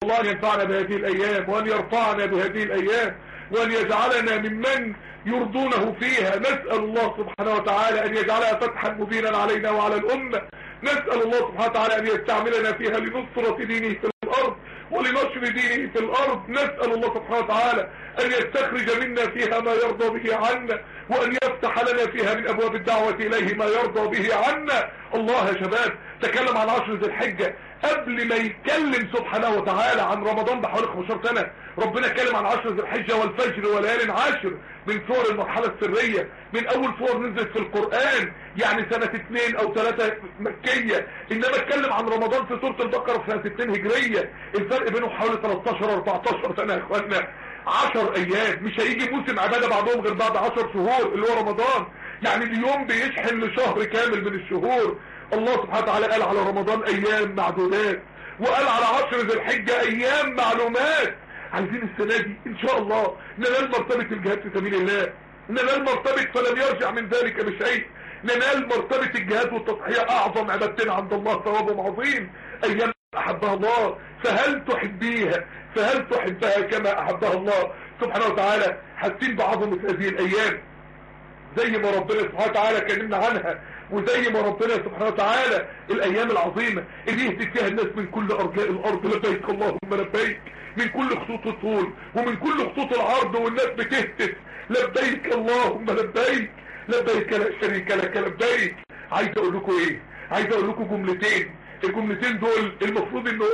الله أن ينفعنا بهذه الأيام وأن يرفعنا بهذه الأيام وأن يجعلنا ممن يرضونه فيها نسأل الله سبحانه وتعالى أن يجعلها فتحا مبينا علينا وعلى الأمة نسأل الله سبحانه وتعالى أن يستعملنا فيها لنصرة دينه في الأرض ولنشر دينه في الأرض نسأل الله سبحانه وتعالى أن يستخرج منا فيها ما يرضى به عنا وأن يفتح لنا فيها من أبواب الدعوة إليه ما يرضى به عنا الله يا شباب تكلم عن عشر ذي الحجة قبل ما يتكلم سبحانه وتعالى عن رمضان بحوالي 15 سنة ربنا اتكلم عن عشر ذي الحجة والفجر وليال عاشر من سور المرحلة السرية من اول سور نزلت في القرآن يعني سنة اتنين او ثلاثة مكية انما اتكلم عن رمضان في سورة البقرة في سنة اتنين هجرية الفرق بينهم حوالي 13 14 سنة يا اخوانا 10 ايام مش هيجي موسم عبادة بعدهم غير بعد 10 شهور اللي هو رمضان يعني اليوم بيشحن لشهر كامل من الشهور الله سبحانه وتعالى قال على رمضان ايام معدودات وقال على عشر ذي الحجة ايام معلومات عايزين السنة دي ان شاء الله ننال مرتبة الجهاد في سبيل الله ننال مرتبة فلم يرجع من ذلك بشيء ننال مرتبة الجهاد والتضحية اعظم عبادتين عند الله ثوابهم عظيم ايام احبها الله فهل تحبيها فهل تحبها كما احبها الله سبحانه وتعالى حاسين بعظمة هذه الايام زي ما ربنا سبحانه وتعالى كلمنا عنها وزي ما ربنا سبحانه وتعالى الايام العظيمة اللي يهدي فيها الناس من كل ارجاء الارض لبيك اللهم لبيك من كل خطوط الطول ومن كل خطوط العرض والناس بتهتف لبيك اللهم لبيك لبيك لا شريك لك لبيك عايز اقول لكم ايه عايز اقول لكم جملتين الجملتين دول المفروض ان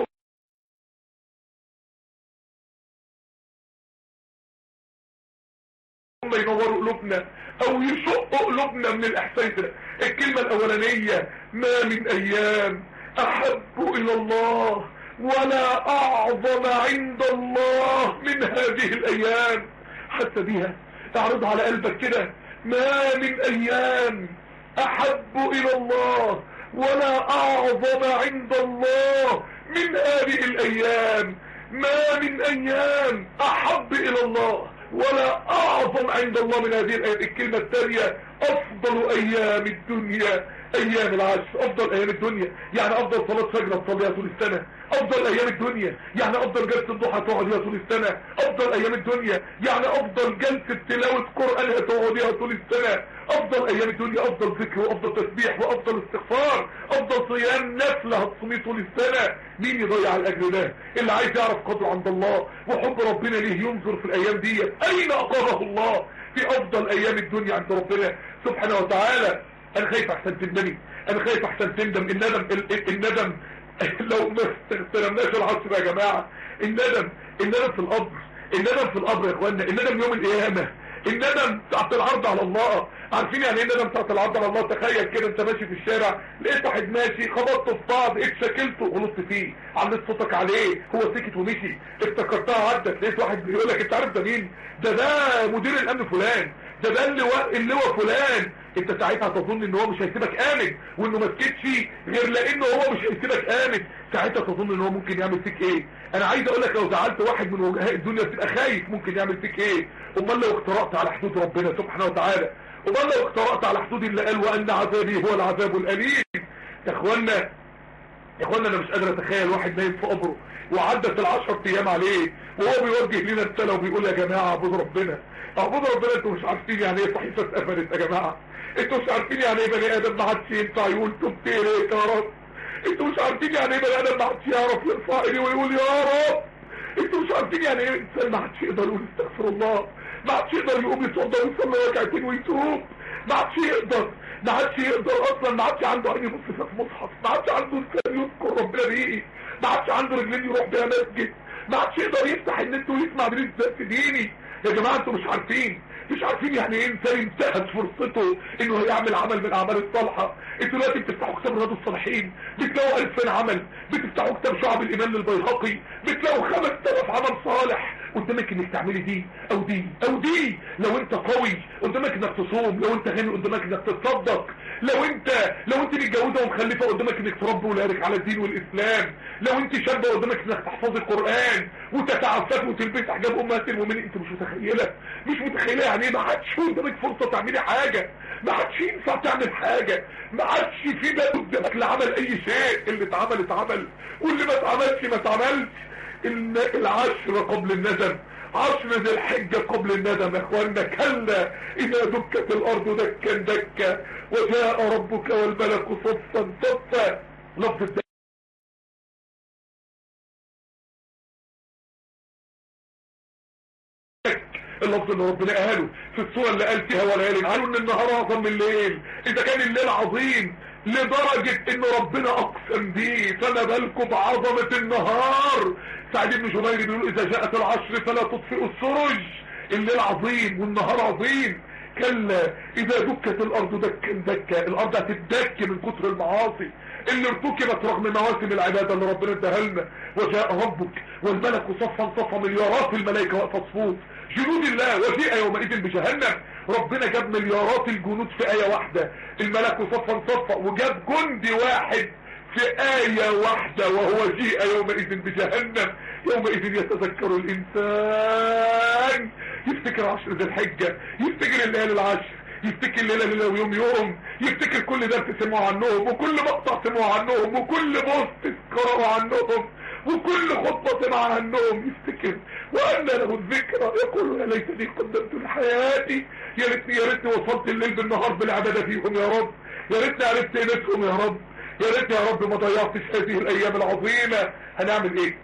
هم ينوروا قلوبنا او يشقوا قلوبنا من الاحساس ده الكلمة الاولانية ما من ايام احب الى الله ولا اعظم عند الله من هذه الايام حتى بيها اعرض على قلبك كده ما من ايام احب الى الله ولا اعظم عند الله من هذه الايام ما من ايام احب الى الله ولا اعظم عند الله من هذه الايام الكلمة الثانية افضل ايام الدنيا ايام العشر افضل ايام الدنيا يعني افضل صلاة فجر تصليها طول السنة افضل ايام الدنيا يعني افضل جلسة الضحى تقعديها طول السنة افضل ايام الدنيا يعني افضل جلسة تلاوة قرآن تقعديها طول السنة افضل ايام الدنيا افضل ذكر وافضل تسبيح وافضل استغفار افضل صيام نفل هتصوميه طول السنة مين يضيع الاجر ده اللي عايز يعرف قدره عند الله وحب ربنا ليه ينظر في الايام دي اين اقامه الله في افضل ايام الدنيا عند ربنا سبحانه وتعالى انا خايف احسن تندمي انا خايف احسن تندم الندم الندم لو ما استلمناش العصر يا جماعة الندم الندم في القبر الندم في القبر يا اخوانا الندم يوم القيامة الندم تحت العرض على الله عارفين يعني ايه الندم تحت العرض على الله تخيل كده انت ماشي في الشارع لقيت واحد ماشي خبطته في بعض اتشكلته غلطت فيه عليت صوتك عليه هو سكت ومشي افتكرتها عدت لقيت واحد بيقول لك انت عارف ده مين ده ده مدير الامن فلان ده ده اللواء اللواء فلان انت ساعتها تظن ان هو مش هيسيبك امن وانه ما سكتش غير لانه هو مش هيسيبك امن ساعتها تظن ان هو ممكن يعمل فيك ايه انا عايز اقول لك لو زعلت واحد من وجهاء الدنيا تبقى خايف ممكن يعمل فيك ايه امال لو اخترقت على حدود ربنا سبحانه وتعالى امال لو اخترقت على حدود اللي قال وان عذابي هو العذاب الاليم يا اخوانا يا اخوانا انا مش قادر اتخيل واحد نايم في قبره وعدت العشر ايام عليه وهو بيوجه لنا رساله وبيقول يا جماعه اعبدوا ربنا اعبدوا ربنا انتوا مش عارفين يعني ايه صحيفه اتقفلت يا جماعه انتوا مش عارفين يعني ايه بني ادم ما عادش ينفع يقول تبت اليك يا رب انتوا مش عارفين يعني ايه بني ادم ما عادش يعرف يرفع ايديه ويقول يا رب انتوا مش عارفين يعني ايه انسان ما عادش يقدر يقول استغفر الله ما عادش يقدر يقوم يصلي ويصلي ركعتين ويتوب ما عادش يقدر ما عادش يقدر اصلا ما عادش عنده عين يبص في مصحف ما عادش عنده لسان يذكر ربنا بيه ما عادش عنده رجلين يروح بيها مسجد ما عادش يقدر يفتح النت ويسمع دروس درس ديني يا جماعه انتوا مش عارفين مش عارفين يعني ايه انسان انتهت فرصته انه هيعمل عمل من الاعمال الصالحه انتوا دلوقتي بتفتحوا كتاب رياض الصالحين بتلاقوا 2000 عمل بتفتحوا كتاب شعب الايمان للبيهقي بتلاقوا 5000 عمل صالح قدامك انك تعملي دي او دي او دي لو انت قوي قدامك انك تصوم لو انت غني قدامك انك تتصدق لو انت لو انت متجوزه ومخلفه قدامك انك تربي ولادك على الدين والاسلام لو انت شابه قدامك انك تحفظي القران وتتعففي وتلبسي حجاب امهات المؤمنين انت مش متخيله مش متخيله يعني ايه ما عادش قدامك فرصه تعملي حاجه ما عادش ينفع تعمل حاجه ما عادش في باب قدامك لعمل اي شيء اللي اتعمل اتعمل واللي ما اتعملش ما اتعملش ال- العشر قبل الندم عشر ذي الحجة قبل الندم يا اخوانا كلا اذا دكت الارض دكا دكا وجاء ربك والملك صفا صفا لفظ الدك اللفظ اللي ربنا قاله في السورة اللي قال فيها وليالي قالوا ان النهار اعظم من الليل اذا كان الليل عظيم لدرجة ان ربنا اقسم بيه فما بالكم بعظمة النهار سعيد بن جبير بيقول اذا جاءت العشر فلا تطفئوا السرج الليل عظيم والنهار عظيم كلا اذا دكت الارض دكا دكا الارض هتدك من كتر المعاصي اللي ارتكبت رغم مواسم العبادة اللي ربنا اداها لنا وجاء ربك والملك صفا صفا مليارات الملائكة واقفة صفوف جنود الله وجيء يومئذ بجهنم ربنا جاب مليارات الجنود في آية واحدة الملك صفا صفا وجاب جندي واحد في آية واحدة وهو جيء يومئذ بجهنم يومئذ يتذكر الإنسان يفتكر عشر ذي الحجة يفتكر الليالي العشر يفتكر ليلة ليلة ويوم يوم يفتكر كل درس سمعوا عنهم وكل مقطع سمعوا عنهم وكل بوست قرأوا عنهم وكل خطبة سمع عنهم يفتكر وأن له الذكرى يقول يا ليتني قدمت لحياتي يا ريتني يا ريتني وصلت الليل بالنهار بالعبادة فيهم يا رب يا ريتني عرفت قيمتهم يا رب يا ريت يا رب ما ضيعتش هذه الأيام العظيمة هنعمل ايه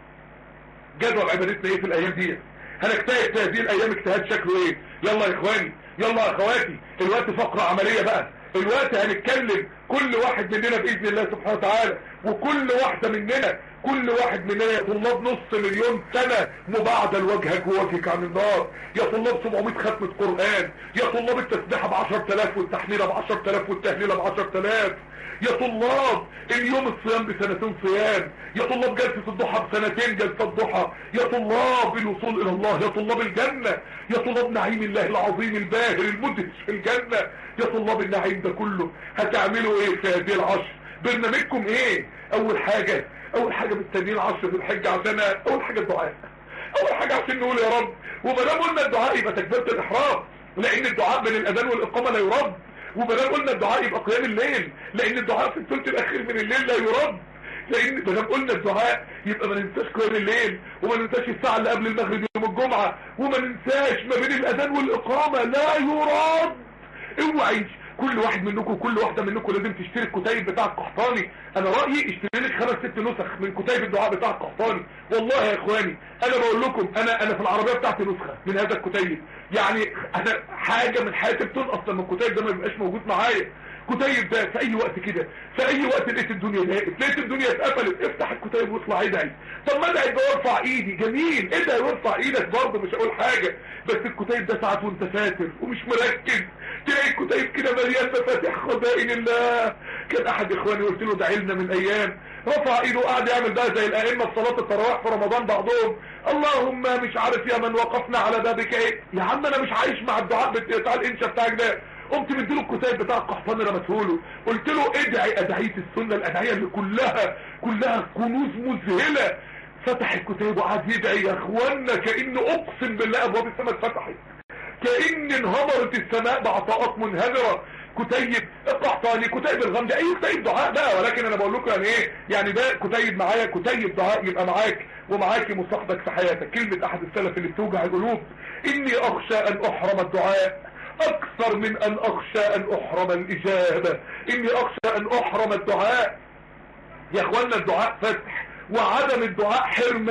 جدول عبادتنا ايه في الأيام دي هنجتهد في هذه الأيام اجتهاد شكله ايه يلا يا اخواني يلا يا اخواتي الوقت فقرة عملية بقى الوقت هنتكلم كل واحد مننا بإذن الله سبحانه وتعالى وكل واحدة مننا كل واحد مننا يا طلاب نص مليون سنة مباعدة لوجهك ووجهك عن النار يا طلاب 700 ختمة قرآن يا طلاب التسبيحة ب 10000 والتحميلة ب 10000 والتهليلة ب 10000 يا طلاب اليوم الصيام بسنتين صيام يا طلاب جلسة الضحى بسنتين جلسة ضحى يا طلاب الوصول الى الله يا طلاب الجنة يا طلاب نعيم الله العظيم الباهر المدهش في الجنة يا طلاب النعيم ده كله هتعملوا ايه في هذه العشر برنامجكم ايه اول حاجة اول حاجة مستنيين عشر في الحج عشان اول حاجة الدعاء اول حاجة عشان نقول يا رب وما دام قلنا الدعاء يبقى تكبيرة الاحرام لان الدعاء بين الاذان والاقامة لا يرد وما دام قلنا الدعاء يبقى قيام الليل لان الدعاء في الثلث الاخير من الليل لا يرد لان ما دام قلنا الدعاء يبقى ما ننساش قيام الليل وما ننساش الساعه اللي قبل المغرب يوم الجمعه وما ننساش ما بين الاذان والاقامه لا يرد اوعي كل واحد منكم كل واحده منكم لازم تشتري الكتيب بتاع القحطاني انا رايي اشتري لك خمس ست نسخ من كتيب الدعاء بتاع القحطاني والله يا اخواني انا بقول لكم انا انا في العربيه بتاعتي نسخه من هذا الكتيب يعني انا حاجه من حياتي بتنقص لما الكتيب ده ما يبقاش موجود معايا كتيب ده في اي وقت كده في اي وقت لقيت الدنيا ضاقت لقيت الدنيا اتقفلت افتح الكتيب واطلع ادعي طب ما ادعي وارفع ايدي جميل ادعي وارفع ايدك برضه مش هقول حاجه بس الكتيب ده ساعات وانت فاتر ومش مركز تلاقي الكتيب كده مليان مفاتيح خزائن الله كان احد اخواني قلت له دعي لنا من ايام رفع ايده وقعد يعمل بقى زي الائمه في صلاه التراويح في رمضان بعضهم اللهم مش عارف يا من وقفنا على بابك ايه يا عم انا مش عايش مع الدعاء بتاع الانشا بتاعك ده قمت مديله الكتاب بتاع القحطاني رمته قلت له ادعي ادعيه السنه الادعيه اللي كلها كلها كنوز مذهله فتح الكتاب وقعد يدعي يا اخوانا كأن اقسم بالله ابواب السماء اتفتحت كأن انهمرت السماء بعطاءات منهمرة كتيب القحطاني كتيب الغمدي اي كتيب دعاء بقى ولكن انا بقول لكم يعني ايه يعني ده كتيب معايا كتيب دعاء يبقى معاك ومعاكي مصاحبك في حياتك كلمة احد السلف اللي بتوجع القلوب اني اخشى ان احرم الدعاء اكثر من ان اخشى ان احرم الاجابة اني اخشى ان احرم الدعاء يا اخوانا الدعاء فتح وعدم الدعاء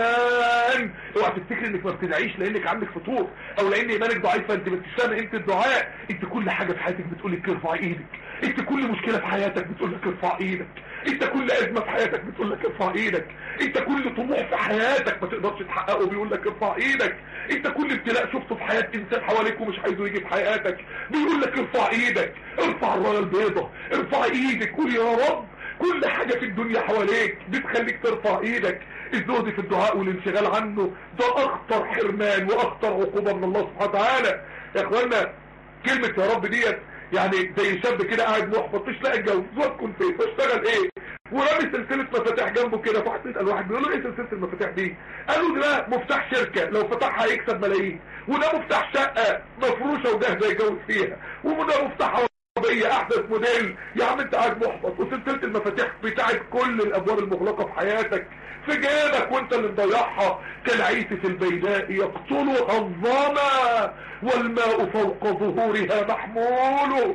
حرمان اوعى تفتكر انك ما بتدعيش لانك عندك فطور او لان ايمانك ضعيف فانت مش فاهم انت الدعاء انت كل حاجه في حياتك بتقول لك ارفع ايدك انت كل مشكله في حياتك بتقول لك ارفع ايدك انت كل ازمه في حياتك بتقول لك ارفع ايدك انت كل طموح في حياتك ما تقدرش تحققه بيقول لك ارفع ايدك انت كل ابتلاء شفته في حياه انسان حواليك ومش عايزه يجي في حياتك بيقول لك ارفع ايدك ارفع الرايه البيضاء ارفع ايدك قول يا رب كل حاجة في الدنيا حواليك بتخليك ترفع ايدك الزهد في الدعاء والانشغال عنه ده اخطر حرمان واخطر عقوبة من الله سبحانه وتعالى يا اخوانا كلمة يا رب ديت يعني زي شاب كده قاعد محبط مش لاقي الجو زوج كنت فين بشتغل ايه ورامي سلسلة مفاتيح جنبه كده فواحد بيسأل واحد بيقول له ايه سلسلة المفاتيح دي قالوا ده مفتاح شركة لو فتحها هيكسب ملايين وده مفتاح شقة مفروشة وجاهزة يتجوز فيها وده مفتاح عربية احدث موديل يا عم انت قاعد محبط وسلسلة المفاتيح بتاعت كل الابواب المغلقة في حياتك في جيبك وانت اللي مضيعها كالعيس في البيداء يقتلها الظما والماء فوق ظهورها محمول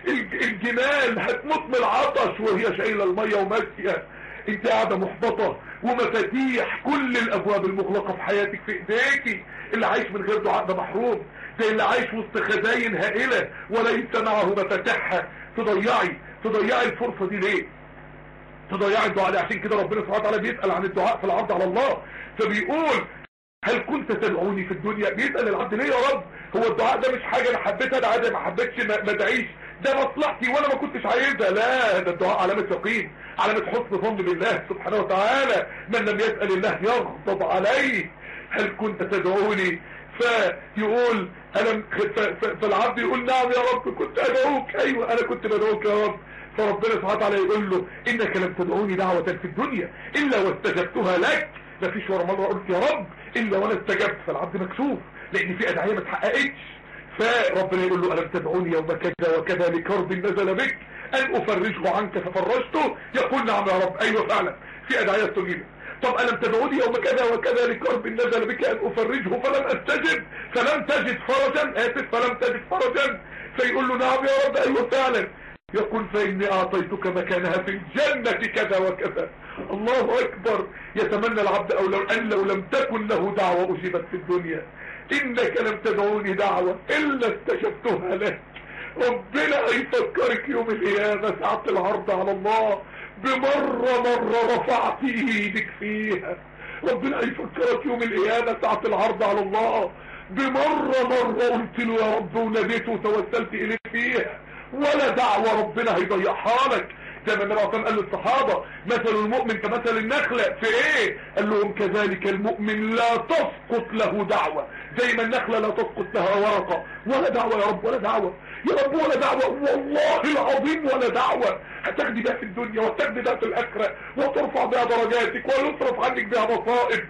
الجمال هتموت من العطش وهي شايلة المية وماشية انت قاعدة محبطة ومفاتيح كل الابواب المغلقة في حياتك في ايديكي اللي عايش من غير دعاء ده محروم زي اللي عايش وسط خزاين هائلة وليس معه مفاتيحها تضيعي تضيعي الفرصة دي ليه تضيعي الدعاء ده عشان كده ربنا سبحانه وتعالى بيسأل عن الدعاء في العرض على الله فبيقول هل كنت تدعوني في الدنيا بيسأل العبد ليه يا رب هو الدعاء ده مش حاجة انا حبيتها ده عادي ما حبيتش ما ادعيش ده مصلحتي وانا ما كنتش عايزها لا ده الدعاء علامة يقين علامة حسن ظن بالله سبحانه وتعالى من لم يسأل الله يغضب عليه هل كنت تدعوني فيقول أنا فالعبد يقول نعم يا رب كنت أدعوك أيوة أنا كنت بدعوك يا رب فربنا سبحانه وتعالى يقول له إنك لم تدعوني دعوة في الدنيا إلا واستجبتها لك ما فيش ورا مرة قلت يا رب إلا وأنا استجبت فالعبد مكسوف لأن في أدعية ما اتحققتش فربنا يقول له ألم تدعوني يوم كذا وكذا لكرب نزل بك أن أفرجه عنك ففرجته يقول نعم يا رب أيوة فعلا في أدعية استجيبت طب ألم تدعوني يوم كذا وكذا لكرب نزل بك أن أفرجه فلم أستجب فلم تجد فرجا آسف فلم تجد فرجا فيقول له نعم يا رب أيوة فعلا يقول فإني أعطيتك مكانها في الجنة كذا وكذا الله أكبر يتمنى العبد أو لو أن لو لم تكن له دعوة أجيبت في الدنيا إنك لم تدعوني دعوة إلا استجبتها لك ربنا هيفكرك يوم القيامة ساعة العرض على الله بمرة مرة رفعت ايدك فيها ربنا هيفكرك يوم القيامة ساعة العرض على الله بمرة مرة قلت له يا رب وناديته وتوسلت اليه فيها ولا دعوة ربنا هيضيعها لك زي ما النبي عليه قال للصحابة مثل المؤمن كمثل النخلة في ايه قال لهم كذلك المؤمن لا تسقط له دعوة زي ما النخلة لا تسقط لها ورقة ولا دعوة يا رب ولا دعوة يا رب ولا دعوة والله العظيم ولا دعوة هتاخدي ده في الدنيا وتاخدي ده في الاخرة وترفع بها درجاتك ويصرف عنك بها مصائب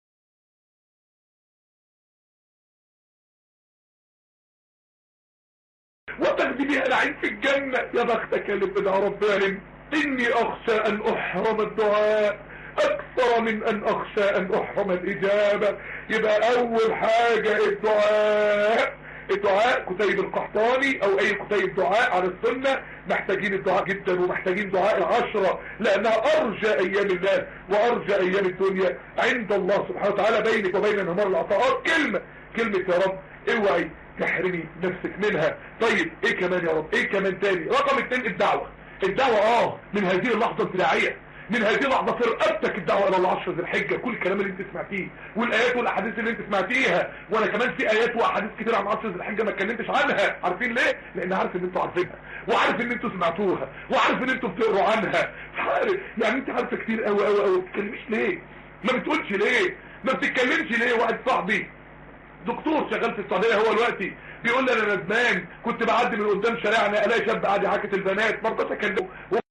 وتاخدي بها العين في الجنة يا بختك اللي بدعا ربنا اني اخشى ان احرم الدعاء اكثر من ان اخشى ان احرم الاجابة يبقى اول حاجة الدعاء الدعاء كتيب القحطاني او اي كتيب دعاء على السنة محتاجين الدعاء جدا ومحتاجين دعاء العشرة لانها ارجى ايام الله وارجى ايام الدنيا عند الله سبحانه وتعالى بينك وبين نمر العطاءات كلمة كلمة يا رب اوعي تحرمي نفسك منها طيب ايه كمان يا رب ايه كمان تاني رقم اتنين الدعوة الدعوة اه من هذه اللحظة الابتداعية من هذه اللحظة في رقبتك الدعوة الى العشر ذي الحجة كل الكلام اللي انت سمعتيه والايات والاحاديث اللي انت سمعتيها وانا كمان في ايات واحاديث كتير عن عشر ذي الحجة ما اتكلمتش عنها عارفين ليه لان عارف ان انتوا عارفينها وعارف ان انتوا سمعتوها وعارف ان انتوا بتقروا عنها عارف يعني انت عارفه كتير قوي قوي قوي ما بتتكلميش ليه ما بتقولش ليه ما بتتكلمش ليه واحد صاحبي دكتور شغال في السعوديه هو دلوقتي بيقول لي انا ندمان كنت بعدي من قدام شارعنا الاقي شاب قاعد يحكي البنات ما رضيتش اكلمه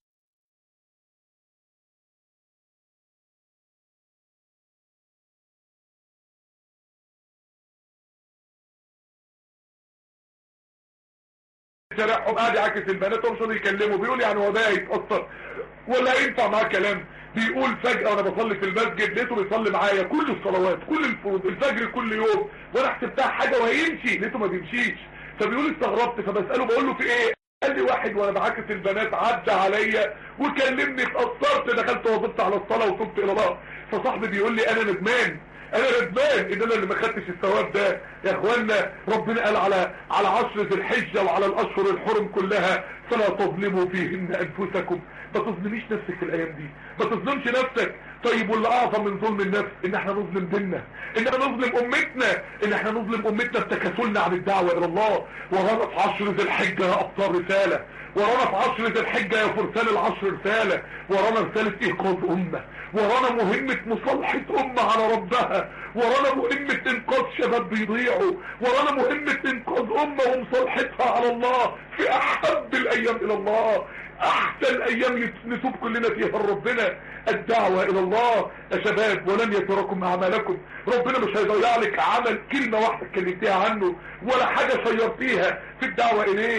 شارعهم قاعد يعكس البنات ومش راضي يكلمه بيقول يعني هو ده يتأثر ولا ينفع معاه كلام بيقول فجأة وانا بصلي في المسجد لقيته بيصلي معايا كل الصلوات كل الفروض الفجر كل يوم وانا حسبتها حاجة وهيمشي لقيته ما بيمشيش فبيقول استغربت فبسأله بقول له في ايه قال لي واحد وانا بعكس البنات عدى عليا وكلمني اتأثرت دخلت وظبطت على الصلاة وتبت الى الله فصاحبي بيقول لي انا ندمان انا ندمان ان انا اللي ما خدتش الثواب ده يا اخوانا ربنا قال على على عشر ذي الحجه وعلى الاشهر الحرم كلها فلا تظلموا فيهن انفسكم ما تظلميش نفسك في الايام دي ما تظلمش نفسك طيب واللي اعظم من ظلم النفس ان احنا نظلم ديننا ان احنا نظلم امتنا ان احنا نظلم امتنا بتكاسلنا عن الدعوه الى الله ورانا في عشر ذي الحجه يا ابطال رساله ورانا في عشر ذي الحجه يا فرسان العشر رساله ورانا رساله ايقاظ امه ورانا مهمه مصالحه امه على ربها ورانا مهمه انقاذ شباب بيضيعوا ورانا مهمه انقاذ امه ومصالحتها على الله في احب الايام الى الله احسن ايام نتوب كلنا فيها لربنا الدعوة الى الله يا شباب ولن يتركم اعمالكم ربنا مش هيضيع لك عمل كلمة واحدة اتكلمتيها عنه ولا حاجة شيرتيها في الدعوة اليه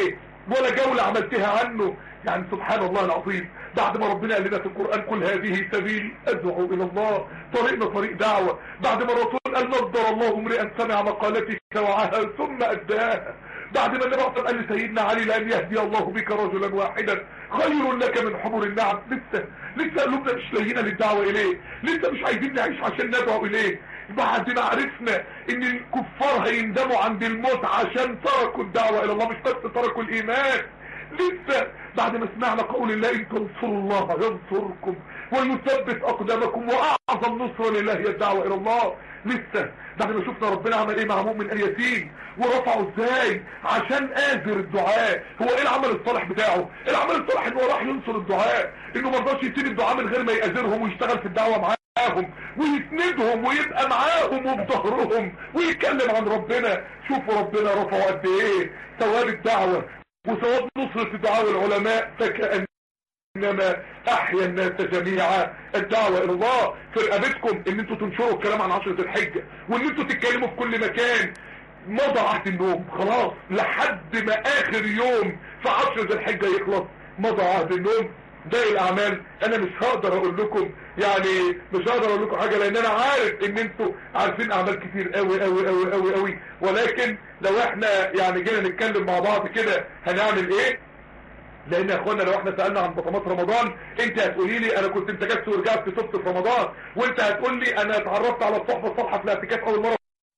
ولا جولة عملتها عنه يعني سبحان الله العظيم بعد ما ربنا قال لنا في القرآن كل هذه سبيل أدعو إلى الله طريقنا طريق دعوة بعد ما الرسول قال نظر الله امرئا سمع مقالتك وعاها ثم أداها بعد ما النبي صلى قال لسيدنا علي لأن يهدي الله بك رجلا واحدا خير لك من حمر النعم لسه لسه قلوبنا مش لاقيين للدعوة إليه لسه مش عايزين نعيش عشان ندعو إليه بعد ما عرفنا ان الكفار هيندموا عند الموت عشان تركوا الدعوة الى الله مش بس تركوا الايمان لسه بعد ما سمعنا قول الله ان تنصروا الله ينصركم ويثبت اقدامكم واعظم نصر لله هي الدعوة الى الله لسه بعد ما شفنا ربنا عمل ايه مع مؤمن اليتيم ورفعه ازاي عشان اذر الدعاء هو ايه العمل الصالح بتاعه العمل الصالح انه راح ينصر الدعاء انه ما رضاش يسيب الدعاء من غير ما يأذرهم ويشتغل في الدعوة معاه معاهم ويسندهم ويبقى معاهم وبظهرهم ويتكلم عن ربنا شوفوا ربنا رفعوا قد ايه ثواب الدعوة وثواب نصرة الدعاء والعلماء فكأنما احيا الناس جميعا الدعوة الى الله في رقبتكم ان انتوا تنشروا الكلام عن عشرة الحجة وان انتوا تتكلموا في كل مكان مضى عهد النوم خلاص لحد ما اخر يوم في عشرة الحجة يخلص مضى عهد النوم باقي الاعمال انا مش هقدر اقول لكم يعني مش هقدر اقول لكم حاجة لان انا عارف ان انتوا عارفين اعمال كتير قوي قوي قوي قوي قوي ولكن لو احنا يعني جينا نتكلم مع بعض كده هنعمل ايه لان يا اخوانا لو احنا سألنا عن بطمات رمضان انت هتقولي لي انا كنت انتجبت ورجعت تبت في رمضان وانت هتقول لي انا اتعرفت على الصحبة الصالحة في الاعتكاف اول مرة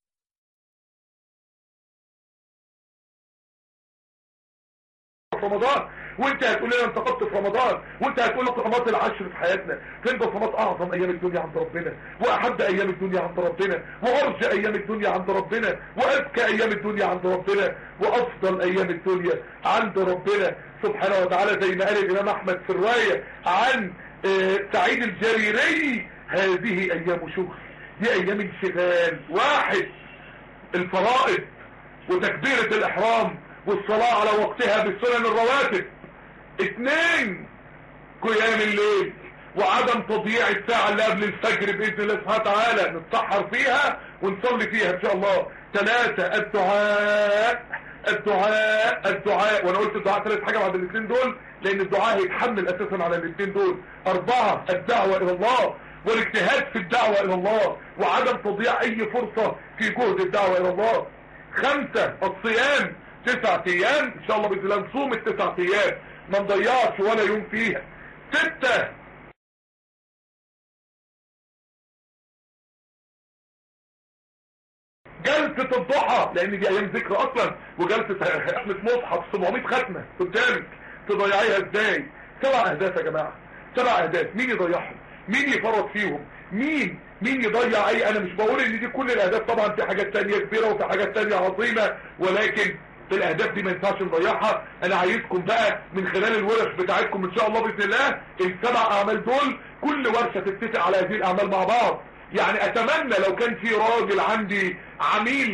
في رمضان وانت هتقول لنا انتقدت في رمضان وانت هتقول لي بصمات العشر في حياتنا فين بصمات اعظم ايام الدنيا عند ربنا واحب ايام الدنيا عند ربنا وارجى ايام الدنيا عند ربنا وازكى ايام الدنيا عند ربنا وافضل ايام الدنيا عند ربنا سبحانه وتعالى زي ما قال الامام احمد في الرواية عن اه سعيد الجريري هذه ايام شغل دي ايام انشغال واحد الفرائض وتكبيرة الاحرام والصلاة على وقتها بالسنن الرواتب اثنين قيام الليل وعدم تضييع الساعة اللي قبل الفجر بإذن الله سبحانه وتعالى نتسحر فيها ونصلي فيها ان شاء الله ثلاثة الدعاء الدعاء الدعاء وانا قلت الدعاء ثلاث حاجة بعد الاثنين دول لان الدعاء هيتحمل اساسا على الاثنين دول اربعة الدعوة الى الله والاجتهاد في الدعوة الى الله وعدم تضييع اي فرصة في جهد الدعوة الى الله خمسة الصيام تسعة ايام ان شاء الله باذن الله نصوم التسعة ايام ما نضيعش ولا يوم فيها ستة جلسة الضحى لان دي ايام ذكر اصلا وجلسة ختمة مصحف 700 ختمة قدامك تضيعيها ازاي سبع اهداف يا جماعة سبع اهداف مين يضيعهم مين يفرط فيهم مين مين يضيع اي انا مش بقول ان دي كل الاهداف طبعا في حاجات تانية كبيرة وفي حاجات تانية عظيمة ولكن الاهداف دي ما ينفعش نضيعها انا عايزكم بقى من خلال الورش بتاعتكم ان شاء الله باذن الله السبع اعمال دول كل ورشة تتفق على هذه الاعمال مع بعض يعني اتمنى لو كان في راجل عندي عميل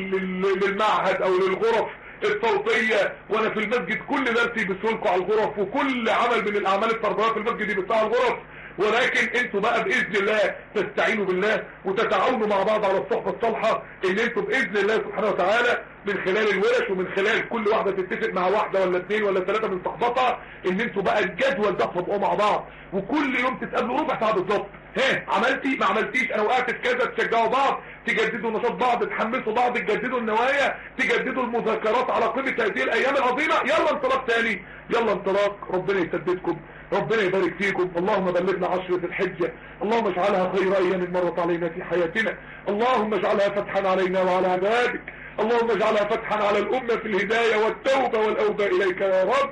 للمعهد او للغرف الصوتية وانا في المسجد كل درسي بسولكوا على الغرف وكل عمل من الاعمال التربوية في المسجد دي بتاع الغرف ولكن انتوا بقى باذن الله تستعينوا بالله وتتعاونوا مع بعض على الصحبة الصالحة ان انتوا باذن الله سبحانه وتعالى من خلال الورش ومن خلال كل واحدة تتفق مع واحدة ولا اثنين ولا ثلاثة من صحبتها ان انتوا بقى الجدول ده تطبقوه مع بعض وكل يوم تتقابلوا ربع ساعة بالظبط ها عملتي ما عملتيش انا وقعت في كذا تشجعوا بعض تجددوا نشاط بعض تحمسوا بعض تجددوا النوايا تجددوا المذاكرات على قيمة هذه الايام العظيمة يلا انطلاق تاني يلا انطلاق ربنا يسددكم ربنا يبارك فيكم اللهم بلغنا عشرة الحجة اللهم اجعلها خير ايام مرت علينا في حياتنا اللهم اجعلها فتحا علينا وعلى عبادك اللهم اجعلها فتحا على الامة في الهداية والتوبة والاوبة اليك يا رب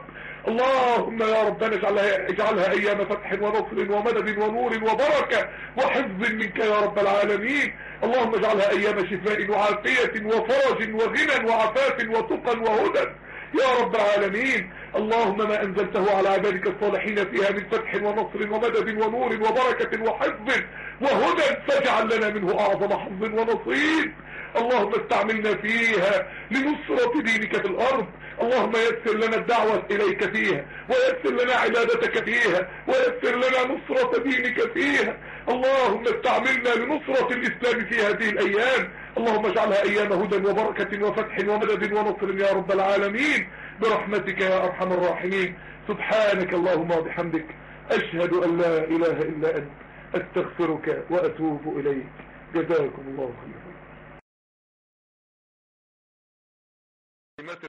اللهم يا ربنا اجعلها, اجعلها ايام فتح ونصر ومدد ونور وبركة وحفظ منك يا رب العالمين اللهم اجعلها ايام شفاء وعافية وفرج وغنى وعفاف وتقى وهدى يا رب العالمين اللهم ما انزلته على عبادك الصالحين فيها من فتح ونصر ومدد ونور وبركة وحفظ وهدى فاجعل لنا منه اعظم حظ ونصيب اللهم استعملنا فيها لنصرة دينك في الارض اللهم يسر لنا الدعوة اليك فيها ويسر لنا عبادتك فيها ويسر لنا نصرة دينك فيها اللهم استعملنا لنصرة الاسلام في هذه الايام اللهم اجعلها ايام هدى وبركة وفتح ومدد ونصر يا رب العالمين برحمتك يا ارحم الراحمين سبحانك اللهم وبحمدك اشهد ان لا اله الا انت استغفرك واتوب اليك جزاكم الله خيرا